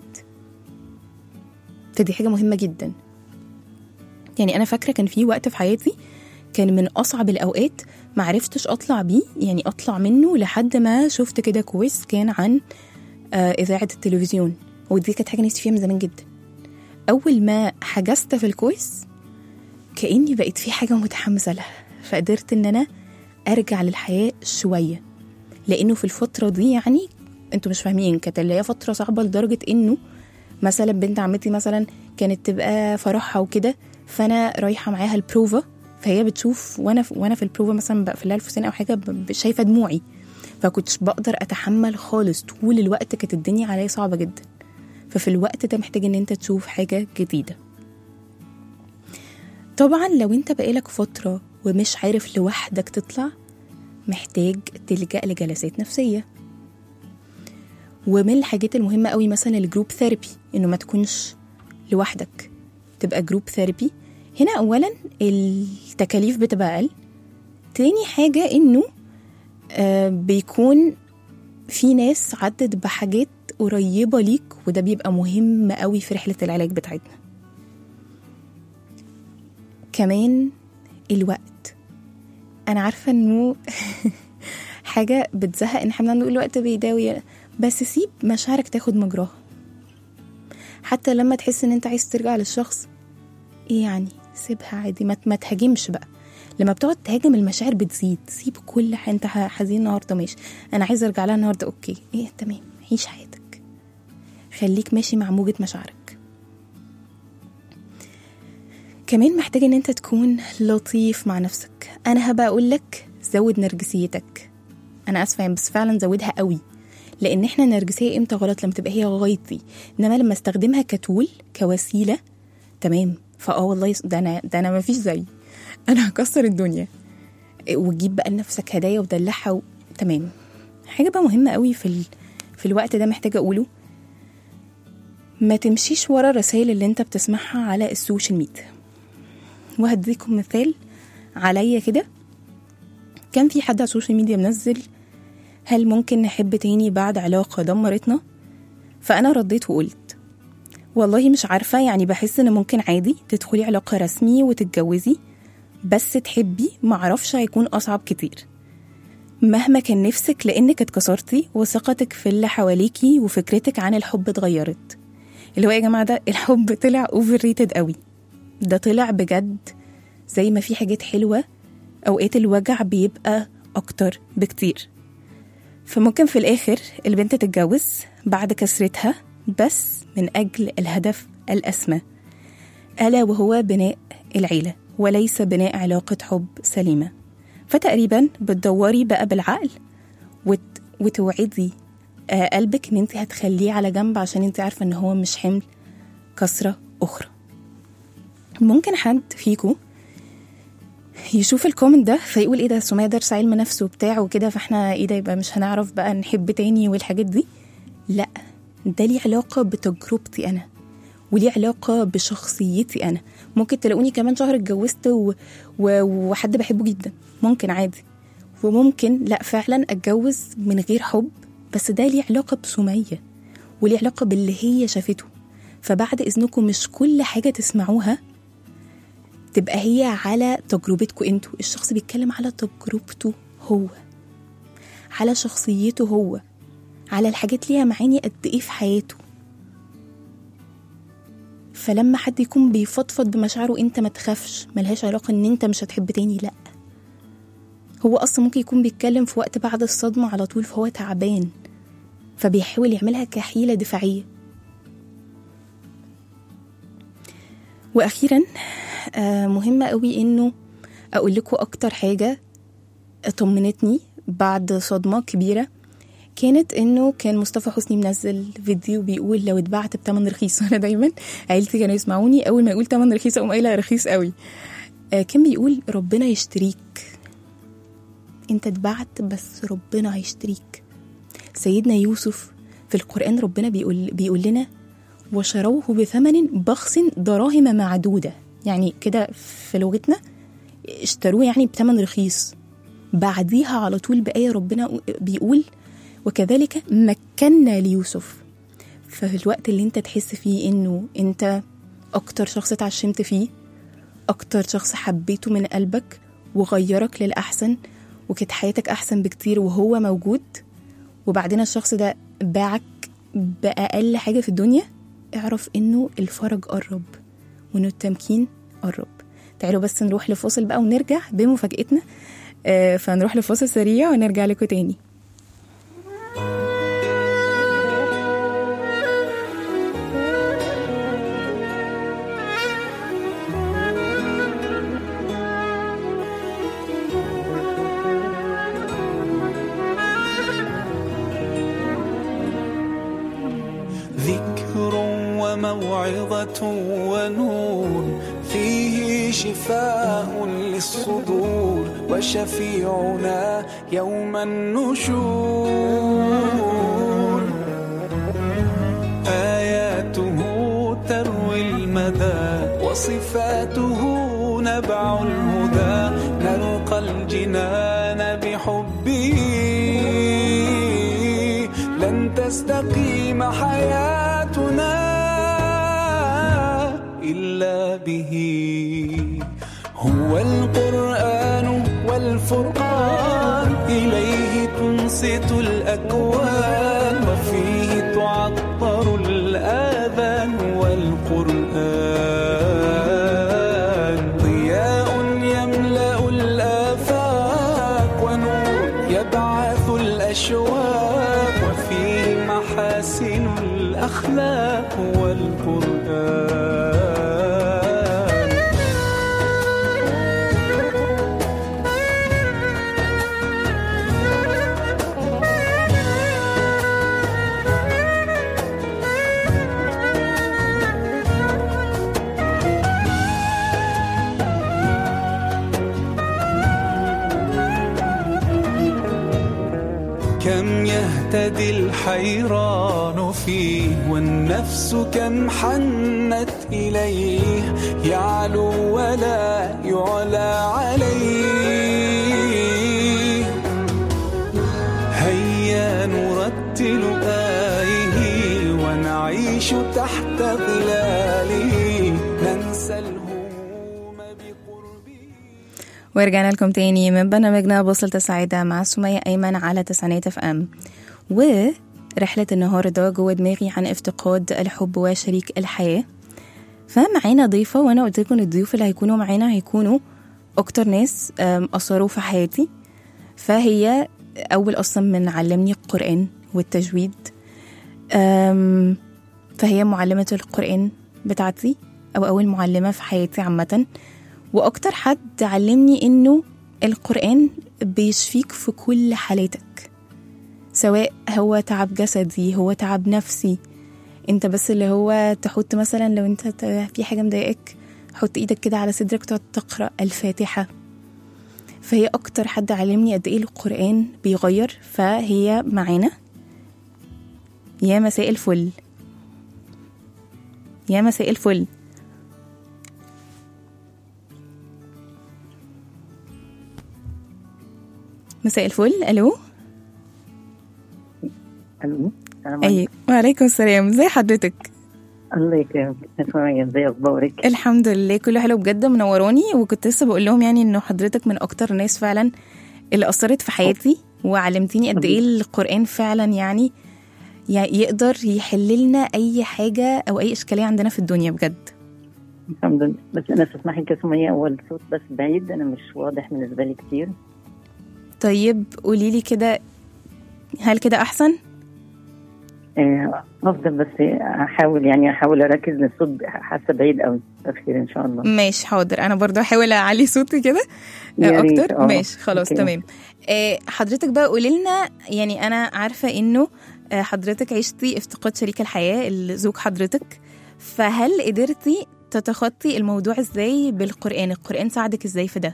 فدي حاجة مهمة جدا يعني أنا فاكرة كان في وقت في حياتي كان من أصعب الأوقات معرفتش أطلع بيه يعني أطلع منه لحد ما شفت كده كويس كان عن آه، إذاعة التلفزيون ودي كانت حاجة نفسي فيها من زمان جدا أول ما حجزت في الكويس كأني بقيت في حاجة متحمسة لها فقدرت إن أنا أرجع للحياة شوية لأنه في الفترة دي يعني أنتوا مش فاهمين كانت اللي هي فترة صعبة لدرجة إنه مثلا بنت عمتي مثلا كانت تبقى فرحها وكده فأنا رايحة معاها البروفا فهي بتشوف وانا في وانا في البروفا مثلا بقفل لها الفستان او حاجه ب- ب- شايفه دموعي فكنتش بقدر اتحمل خالص طول الوقت كانت الدنيا عليا صعبه جدا ففي الوقت ده محتاج ان انت تشوف حاجة جديدة طبعا لو انت بقالك فترة ومش عارف لوحدك تطلع محتاج تلجأ لجلسات نفسية ومن الحاجات المهمة قوي مثلا الجروب ثيرابي انه ما تكونش لوحدك تبقى جروب ثيرابي هنا اولا التكاليف بتبقى اقل تاني حاجة انه آه بيكون في ناس عدت بحاجات قريبة ليك وده بيبقى مهم قوي في رحلة العلاج بتاعتنا كمان الوقت أنا عارفة إنه حاجة بتزهق إن احنا نقول الوقت بيداوي بس سيب مشاعرك تاخد مجراها حتى لما تحس إن أنت عايز ترجع للشخص إيه يعني سيبها عادي ما ما تهاجمش بقى لما بتقعد تهاجم المشاعر بتزيد سيب كل حاجة انت حزين النهارده ماشي انا عايزه ارجع لها النهارده اوكي ايه تمام عيش حياتك خليك ماشي مع موجة مشاعرك كمان محتاج ان انت تكون لطيف مع نفسك انا هبقى اقول لك زود نرجسيتك انا اسفه يعني بس فعلا زودها قوي لان احنا النرجسيه امتى غلط لما تبقى هي غايتي انما لما استخدمها كتول كوسيله تمام فاه والله ده انا ده انا مفيش زي انا هكسر الدنيا وتجيب بقى لنفسك هدايا وتدلعها و... تمام حاجه بقى مهمه قوي في ال... في الوقت ده محتاجه اقوله ما تمشيش ورا الرسائل اللي انت بتسمعها على السوشيال ميديا وهديكم مثال عليا كده كان في حد على السوشيال ميديا منزل هل ممكن نحب تاني بعد علاقة دمرتنا؟ فأنا رديت وقلت والله مش عارفة يعني بحس إن ممكن عادي تدخلي علاقة رسمي وتتجوزي بس تحبي معرفش هيكون أصعب كتير مهما كان نفسك لأنك اتكسرتي وثقتك في اللي حواليكي وفكرتك عن الحب اتغيرت اللي هو يا جماعة ده الحب طلع اوفر ريتد قوي ده طلع بجد زي ما في حاجات حلوة أوقات الوجع بيبقى أكتر بكتير فممكن في الآخر البنت تتجوز بعد كسرتها بس من أجل الهدف الأسمى ألا وهو بناء العيلة وليس بناء علاقة حب سليمة فتقريبا بتدوري بقى بالعقل وت... وتوعدي آه قلبك ان انت هتخليه على جنب عشان انت عارفة ان هو مش حمل كسرة أخرى ممكن حد فيكو يشوف الكومنت ده فيقول ايه ده سمية درس علم نفس وبتاع وكده فاحنا ايه ده يبقى مش هنعرف بقى نحب تاني والحاجات دي لا ده ليه علاقة بتجربتي أنا وليه علاقة بشخصيتي أنا ممكن تلاقوني كمان شهر اتجوزت و... و... وحد بحبه جدا ممكن عادي وممكن لا فعلا اتجوز من غير حب بس ده ليه علاقة بسمية وليه علاقة باللي هي شافته فبعد إذنكم مش كل حاجة تسمعوها تبقى هي على تجربتكم انتوا الشخص بيتكلم على تجربته هو على شخصيته هو على الحاجات ليها معاني قد ايه في حياته فلما حد يكون بيفضفض بمشاعره انت ما تخافش ملهاش علاقة ان انت مش هتحب تاني لا هو اصلا ممكن يكون بيتكلم في وقت بعد الصدمة على طول فهو تعبان فبيحاول يعملها كحيلة دفاعية واخيرا آه مهمة قوي انه اقول لكم اكتر حاجة طمنتني بعد صدمة كبيرة كانت انه كان مصطفى حسني منزل فيديو بيقول لو اتبعت بتمن رخيص انا دايما عيلتي كانوا يسمعوني اول ما يقول تمن رخيص اقوم قايله رخيص قوي آه كان بيقول ربنا يشتريك انت اتبعت بس ربنا هيشتريك سيدنا يوسف في القرآن ربنا بيقول بيقول لنا وشروه بثمن بخس دراهم معدودة يعني كده في لغتنا اشتروه يعني بثمن رخيص بعديها على طول بآية ربنا بيقول وكذلك مكنا ليوسف ففي الوقت اللي انت تحس فيه انه انت اكتر شخص اتعشمت فيه اكتر شخص حبيته من قلبك وغيرك للأحسن وكانت حياتك أحسن بكتير وهو موجود وبعدين الشخص ده باعك بأقل حاجة في الدنيا اعرف انه الفرج قرب وانه التمكين قرب تعالوا بس نروح لفاصل بقى ونرجع بمفاجأتنا آه فنروح لفاصل سريع ونرجع لكم تاني ذكر وموعظة ونور فيه شفاء للصدور وشفيعنا يوم النشور آياته تروي المدى وصفاته نبع الهدى نلقى الجنان بحبه تستقيم حياتنا إلا به هو القرآن والفرقان إليه تنصت الأكوان وفيه تعطر الآذان والقرآن ضياء يملأ الآفاق ونور يبعث الأشواق وفيه محاسن الأخلاق والقرآن كم يهتدي الحيران فيه والنفس كم حنت إليه يعلو ولا يعلى عليه هيا نرتل آيه ونعيش تحت ظلاله ننسى الهموم بقربه ورجعنا لكم تاني من برنامجنا بوصلة السعادة مع سمية أيمن على تسعينات اف ام ورحلة النهاردة جوه دماغي عن افتقاد الحب وشريك الحياة فمعانا ضيفة وأنا قلت لكم الضيوف اللي هيكونوا معانا هيكونوا أكتر ناس أم، أثروا في حياتي فهي أول أصلا من علمني القرآن والتجويد أم، فهي معلمة القرآن بتاعتي أو أول معلمة في حياتي عامةً واكتر حد علمني انه القران بيشفيك في كل حالاتك سواء هو تعب جسدي هو تعب نفسي انت بس اللي هو تحط مثلا لو انت ت- في حاجه مضايقاك حط ايدك كده على صدرك تقعد تقرا الفاتحه فهي اكتر حد علمني قد ايه القران بيغير فهي معانا يا مساء الفل يا مساء الفل مساء الفل الو الو السلام اي وعليكم السلام ازي حضرتك الله يكرمك سمية ازي اخبارك الحمد لله كله حلو بجد منوروني وكنت لسه بقول لهم يعني انه حضرتك من اكتر الناس فعلا اللي اثرت في حياتي وعلمتيني قد ايه القران فعلا يعني ي- يقدر يحل لنا اي حاجه او اي اشكاليه عندنا في الدنيا بجد الحمد لله بس انا تسمحي يا سمية هو الصوت بس بعيد انا مش واضح بالنسبه لي كتير طيب قولي لي كده هل كده احسن آه، افضل بس احاول يعني احاول اركز للصوت حاسه بعيد قوي بس خير ان شاء الله ماشي حاضر انا برضو هحاول اعلي صوتي كده يا ريت، اكتر آه. ماشي خلاص أوكي. تمام آه، حضرتك بقى قولي لنا يعني انا عارفه انه آه، حضرتك عشتي افتقاد شريك الحياه اللي زوج حضرتك فهل قدرتي تتخطي الموضوع ازاي بالقران القران ساعدك ازاي في ده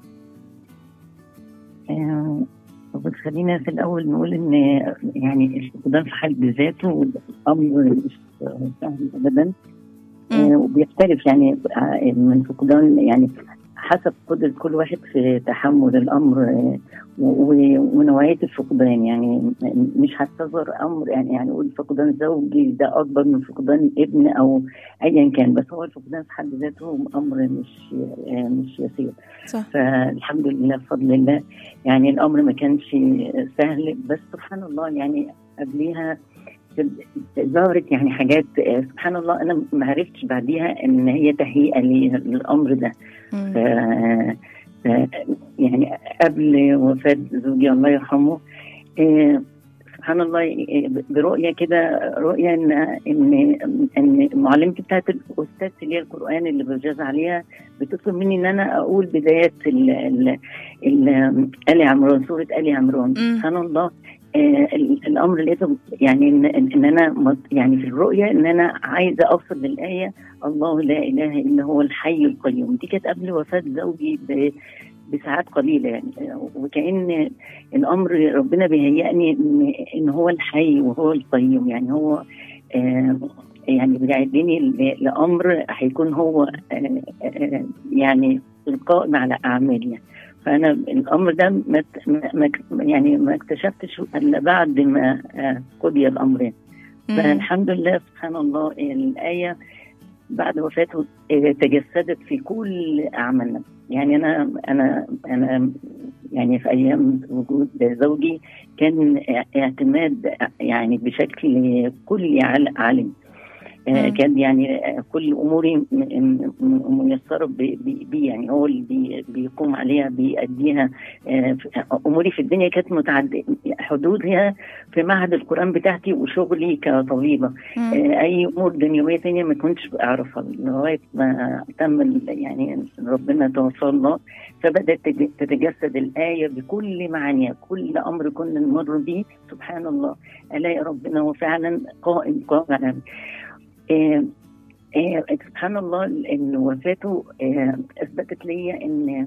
آه، بس خلينا في الاول نقول ان يعني الفقدان في حد ذاته امر مش سهل ابدا آه، وبيختلف يعني آه، من فقدان يعني حسب قدرة كل واحد في تحمل الأمر آه، و- و- ونوعية الفقدان يعني م- مش هتصغر أمر يعني يعني أقول فقدان زوجي ده أكبر من فقدان ابن أو أيا كان بس هو الفقدان في حد ذاته أمر مش آه، مش يسير صح فالحمد لله بفضل الله يعني الامر ما كانش سهل بس سبحان الله يعني قبليها ظهرت يعني حاجات آه، سبحان الله انا ما عرفتش بعديها ان هي تهيئه لي- للامر ده ف... ف... يعني قبل وفاه زوجي الله يرحمه آه، سبحان الله آه، برؤيه كده رؤيه ان ان ان معلمتي بتاعت الاستاذ اللي هي القران اللي بجاز عليها بتطلب مني ان انا اقول بدايات ال ال ال ال عمران سوره ال عمران سبحان الله آه ال- الامر لقيته يعني ان, إن انا مط- يعني في الرؤيه ان انا عايزه اوصل للايه الله لا اله الا هو الحي القيوم دي كانت قبل وفاه زوجي ب- بساعات قليله يعني آه، وكان الامر ربنا بيهيئني ان ان هو الحي وهو القيوم يعني هو آه يعني بيعدني ل- لامر هيكون هو آه آه يعني القائم على اعمالي يعني. فانا الامر ده ما ما- ما يعني ما اكتشفتش الا بعد ما آه، قضي الامر يعني. مم. فالحمد لله سبحان الله الآية بعد وفاته آه، تجسدت في كل أعمالنا يعني أنا أنا أنا يعني في أيام وجود زوجي كان اعتماد يعني بشكل كلي على علم آه، مم. كان يعني آه، كل اموري م- م- م- ميسره ب- ب- بيه يعني هو اللي بي- بيقوم عليها بيأديها آه، في- اموري في الدنيا كانت متعدده حدودها في معهد القران بتاعتي وشغلي كطبيبه مم. آه، اي امور دنيويه تانية ما كنتش اعرفها لغايه ما تم ال- يعني ربنا توفى الله فبدات تج- تتجسد الايه بكل معانيها كل امر كنا نمر به سبحان الله الاقي ربنا هو فعلا قائم قائم آه، آه، سبحان الله ان وفاته آه، اثبتت لي ان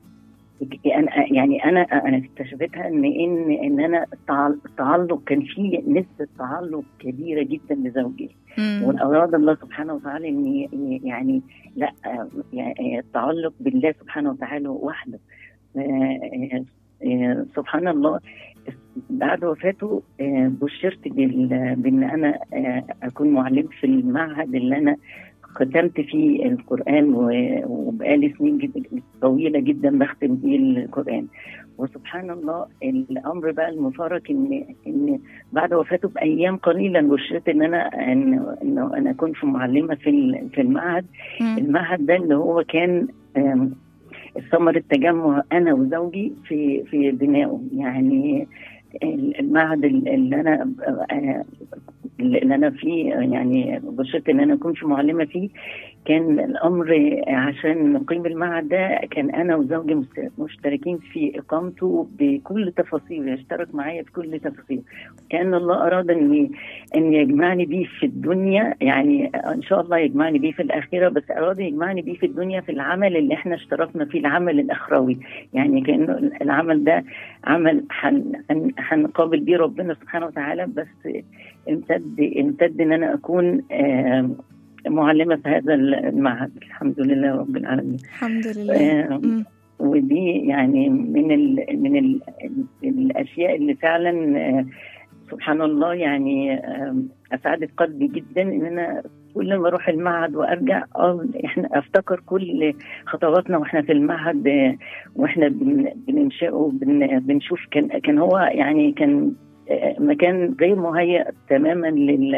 أنا يعني انا انا اكتشفتها ان ان ان انا التعل- التعلق كان في نسبه تعلق كبيره جدا بزوجي مم. واراد الله سبحانه وتعالى ان ي- يعني لا آه، يعني التعلق بالله سبحانه وتعالى وحده آه، آه، آه، سبحان الله بعد وفاته آه، بشرت بال- بان انا آه، اكون معلم في المعهد اللي انا ختمت فيه القران و- وبقالي سنين جدا طويله جدا بختم فيه القران وسبحان الله الامر بقى المفارق ان ان بعد وفاته بايام قليله بشرت ان انا ان انه انا كنت معلمه في ال- في المعهد مم. المعهد ده اللي هو كان آم، ثمرة تجمع أنا وزوجي في في بنائه يعني المعهد اللي أنا آه، اللي أنا فيه يعني بشرت إن أنا أكون في معلمة فيه كان الأمر عشان نقيم المعهد ده كان أنا وزوجي مست- مشتركين في إقامته بكل تفاصيله يشترك معايا في كل تفاصيله كان الله أراد أن أن يجمعني بيه في الدنيا يعني إن شاء الله يجمعني بيه في الآخرة بس أراد يجمعني بيه في الدنيا في العمل اللي إحنا اشتركنا فيه العمل الأخروي يعني كأنه العمل ده عمل هن- هن- هنقابل بيه ربنا سبحانه وتعالى بس امتد امتد ان انا اكون آم، معلمه في هذا المعهد الحمد لله رب العالمين الحمد لله آه، مم. ودي يعني من ال من ال الاشياء اللي فعلا آه، سبحان الله يعني آم، اسعدت قلبي جدا ان انا كل ما اروح المعهد وارجع اه احنا افتكر كل خطواتنا واحنا في المعهد آه، واحنا بن- بننشئه بن- بنشوف كان كان هو يعني كان آه، مكان غير مهيأ تماما لل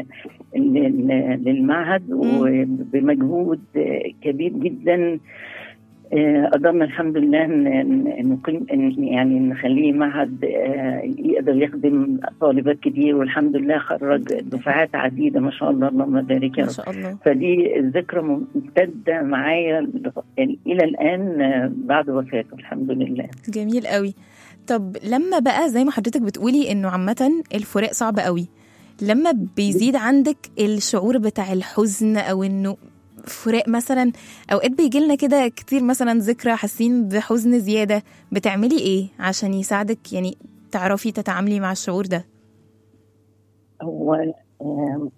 لل- للمعهد وبمجهود آه، كبير جدا آه، قدرنا الحمد لله ن- ن- نقيم إن- يعني نخليه معهد آه، يقدر يخدم طالبات كتير والحمد لله خرج دفعات عديده ما شاء الله اللهم بارك يا ما رب شاء الله فدي الذكرى ممتده معايا الى الان آه، بعد وفاته الحمد لله جميل قوي طب لما بقى زي ما حضرتك بتقولي انه عامة الفراق صعب قوي لما بيزيد عندك الشعور بتاع الحزن او انه فراق مثلا اوقات بيجي لنا كده كتير مثلا ذكرى حاسين بحزن زيادة بتعملي ايه عشان يساعدك يعني تعرفي تتعاملي مع الشعور ده هو آم،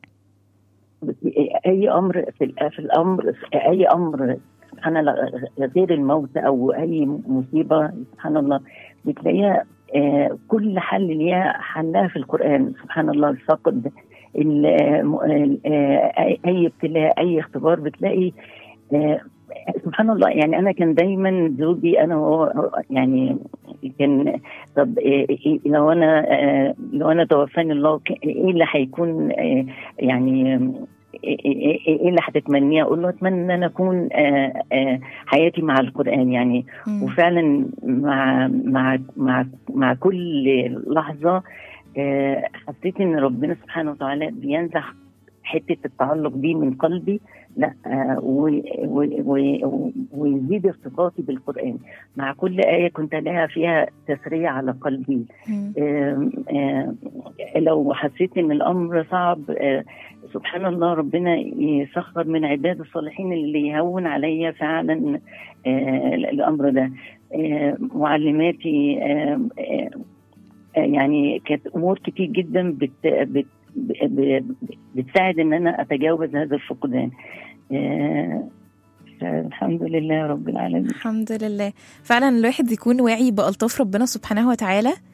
اي امر في ال- في الامر اي امر سبحان الله غير الموت او اي مصيبه سبحان الله بتلاقيها آه، كل حل ليها حلها في القران سبحان الله الفقد ال- آه، اي أي ابتلاء اي اختبار بتلاقي آه، سبحان الله يعني انا كان دايما زوجي انا وهو يعني كان طب إيه إيه لو انا آه، لو انا توفاني الله ك- ايه اللي هيكون آه، يعني ايه إيه- إيه اللي هتتمنيه اقول له اتمنى ان انا اكون آه، آه، حياتي مع القران يعني مم. وفعلا مع مع مع مع كل لحظه آه، حسيت ان ربنا سبحانه وتعالى بينزح حته التعلق دي من قلبي لا آه، و- و- و- ويزيد ارتباطي بالقران مع كل ايه كنت الاقيها فيها تسريع على قلبي مم. آم، آم، لو حسيت ان الامر صعب آه، سبحان الله ربنا يسخر من عباد الصالحين اللي يهون عليا فعلا آه، الامر ده آه، معلماتي آم، آه، آه، يعني كانت امور كتير جدا بت بت ب- ب- بتساعد ان انا اتجاوز هذا الفقدان آه، الحمد لله رب العالمين الحمد لله فعلا الواحد يكون واعي بألطاف ربنا سبحانه وتعالى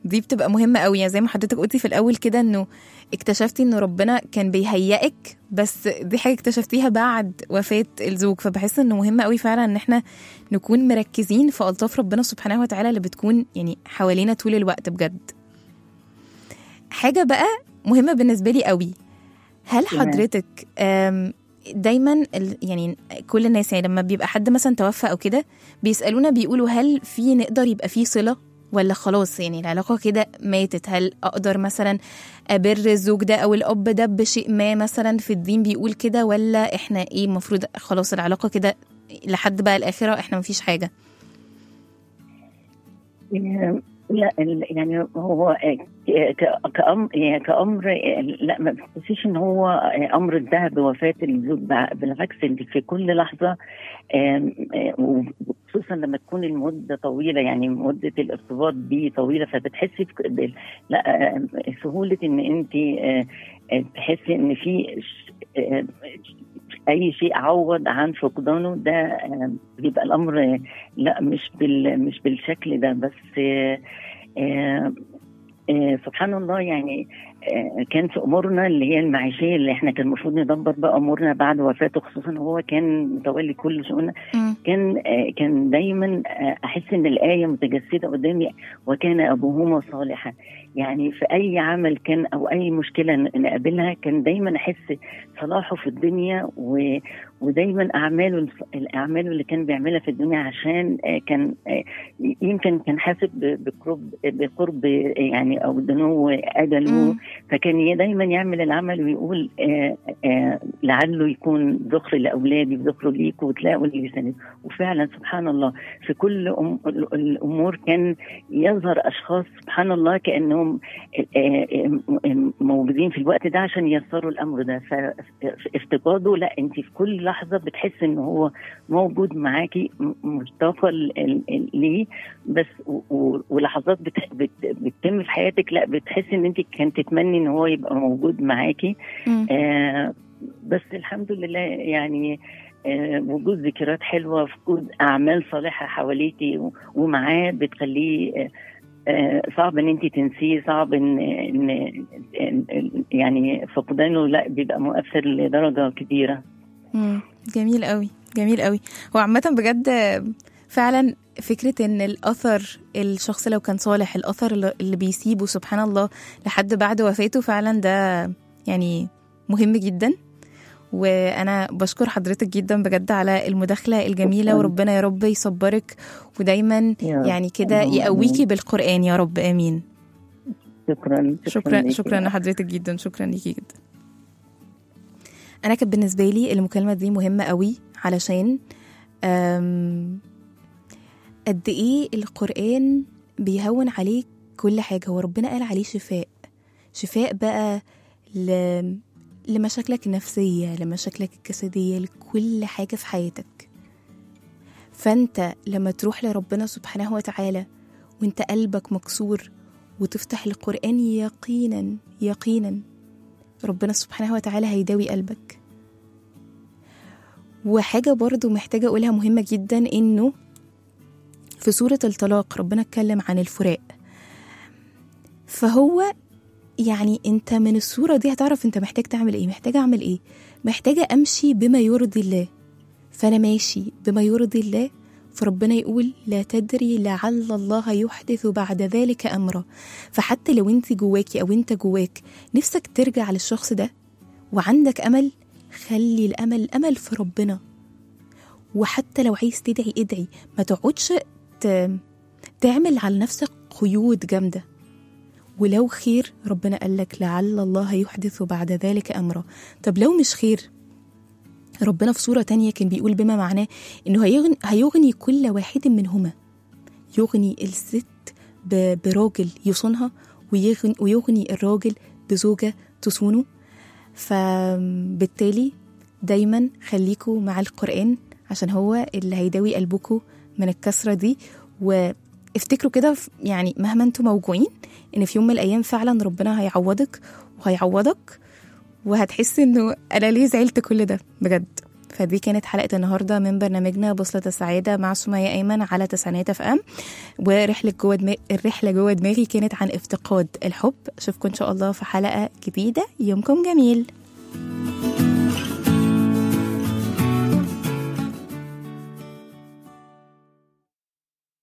دي بتبقى مهمة قوي يعني زي ما حضرتك قلتي في الأول كده إنه اكتشفتي إنه ربنا كان بيهيئك بس دي حاجة اكتشفتيها بعد وفاة الزوج فبحس إنه مهم قوي فعلا إن إحنا نكون مركزين في ألطاف ربنا سبحانه وتعالى اللي بتكون يعني حوالينا طول الوقت بجد حاجة بقى مهمة بالنسبة لي قوي هل تمام. حضرتك آم، دايما ال- يعني كل الناس يعني لما بيبقى حد مثلا توفى او كده بيسالونا بيقولوا هل في نقدر يبقى في صله ولا خلاص يعني العلاقه كده ماتت هل اقدر مثلا ابر الزوج ده او الاب ده بشيء ما مثلا في الدين بيقول كده ولا احنا ايه المفروض خلاص العلاقه كده لحد بقى الاخره احنا مفيش حاجه آه، لا ال- يعني هو آه، ك- كأمر يعني كأمر آه، لا ما بحسش ان هو آه، امر انتهى بوفاة الزوج بع- بالعكس انت في كل لحظة آم، آه، وخصوصا لما تكون المدة طويلة يعني مدة الارتباط بيه طويلة فبتحسي بك- بال- لا آه، سهولة ان انت آه، آه، تحسي ان في ش- آه، اي شيء عوض عن فقدانه ده آه، بيبقى الامر آه، لا مش بال مش بالشكل ده بس آه، آه، آه، سبحان الله يعني آه، كان في امورنا اللي هي المعيشيه اللي احنا كان المفروض ندبر بقى امورنا بعد وفاته خصوصا هو كان متولي كل شؤوننا كان آه، كان دايما آه، احس ان الايه متجسده قدامي وكان ابوهما صالحا يعني في اي عمل كان او اي مشكله ن- نقابلها كان دايما احس صلاحه في الدنيا و ودايما اعماله الف- الاعمال اللي كان بيعملها في الدنيا عشان آه، كان آه، يمكن كان حاسب ب- بقرب بقرب آه، يعني او دنو اجله مم. فكان ي- دايما يعمل العمل ويقول آه آه لعله يكون ذخر لاولادي وذخر ليكم وتلاقوا اللي يساند وفعلا سبحان الله في كل أم ال- الامور كان يظهر اشخاص سبحان الله كانهم آه، آه، آه، موجودين في الوقت ده عشان ييسروا الامر ده فافتقاده لا انت في كل لحظه بتحس ان هو موجود معاكي م- مشتاقه ل- ل- ليه بس و- و- ولحظات بت... بت... بتتم في حياتك لا بتحسي ان انت كان تتمني ان هو يبقى موجود معاكي مم. آه بس الحمد لله يعني آه وجود ذكريات حلوه وجود اعمال صالحه حواليكي و- ومعاه بتخليه آه، آه، صعب ان انت تنسيه صعب ان ان إن- يعني فقدانه لا بيبقى مؤثر لدرجه كبيره مم. جميل قوي جميل قوي هو عامة بجد فعلا فكرة ان الاثر الشخص لو كان صالح الاثر اللي- اللي بيسيبه سبحان الله لحد بعد وفاته فعلا ده يعني مهم جدا وانا بشكر حضرتك جدا بجد على المداخلة الجميلة شكراً. وربنا يا رب يصبرك ودايما يا رب. يعني كده اللهم يقويكي بالقرآن يا رب امين شكرا شكرا ليكي. شكرا لحضرتك جدا شكرا ليكي جدا انا كانت بالنسبه لي المكالمه دي مهمه قوي علشان أم، قد ايه القران بيهون عليك كل حاجه هو ربنا قال عليه شفاء شفاء بقى ل... لمشاكلك النفسيه لمشاكلك الجسديه لكل حاجه في حياتك فانت لما تروح لربنا سبحانه وتعالى وانت قلبك مكسور وتفتح القرآن يقينا يقينا ربنا سبحانه وتعالى هيداوي قلبك وحاجة برضو محتاجة أقولها مهمة جدا إنه في سورة الطلاق ربنا اتكلم عن الفراق فهو يعني انت من الصورة دي هتعرف انت محتاج تعمل ايه محتاج اعمل ايه محتاجة امشي بما يرضي الله فانا ماشي بما يرضي الله فربنا يقول لا تدري لعل الله يحدث بعد ذلك امرا فحتى لو انت جواكي او انت جواك نفسك ترجع للشخص ده وعندك امل خلي الامل الامل في ربنا وحتى لو عايز تدعي ادعي ما تقعدش ت- تعمل على نفسك قيود جامده ولو خير ربنا قال لك لعل الله يحدث بعد ذلك امرا طب لو مش خير ربنا في سورة تانية كان بيقول بما معناه إنه هيغني, هيغني كل واحد منهما يغني الست ب- براجل يصونها ويغني, ويغني الراجل بزوجة تصونه فبالتالي دايما خليكوا مع القرآن عشان هو اللي هيداوي قلبكوا من الكسرة دي وافتكروا كده ف- يعني مهما انتوا موجوعين ان في يوم من الايام فعلا ربنا هيعوضك وهيعوضك وهتحس انه انا ليه زعلت كل ده بجد فدي كانت حلقة النهاردة من برنامجنا بوصلة السعادة مع سمية أيمن على تسعينات اف ام ورحلة جوه دماغ الرحلة جوه دماغي كانت عن افتقاد الحب أشوفكم إن شاء الله في حلقة جديدة يومكم جميل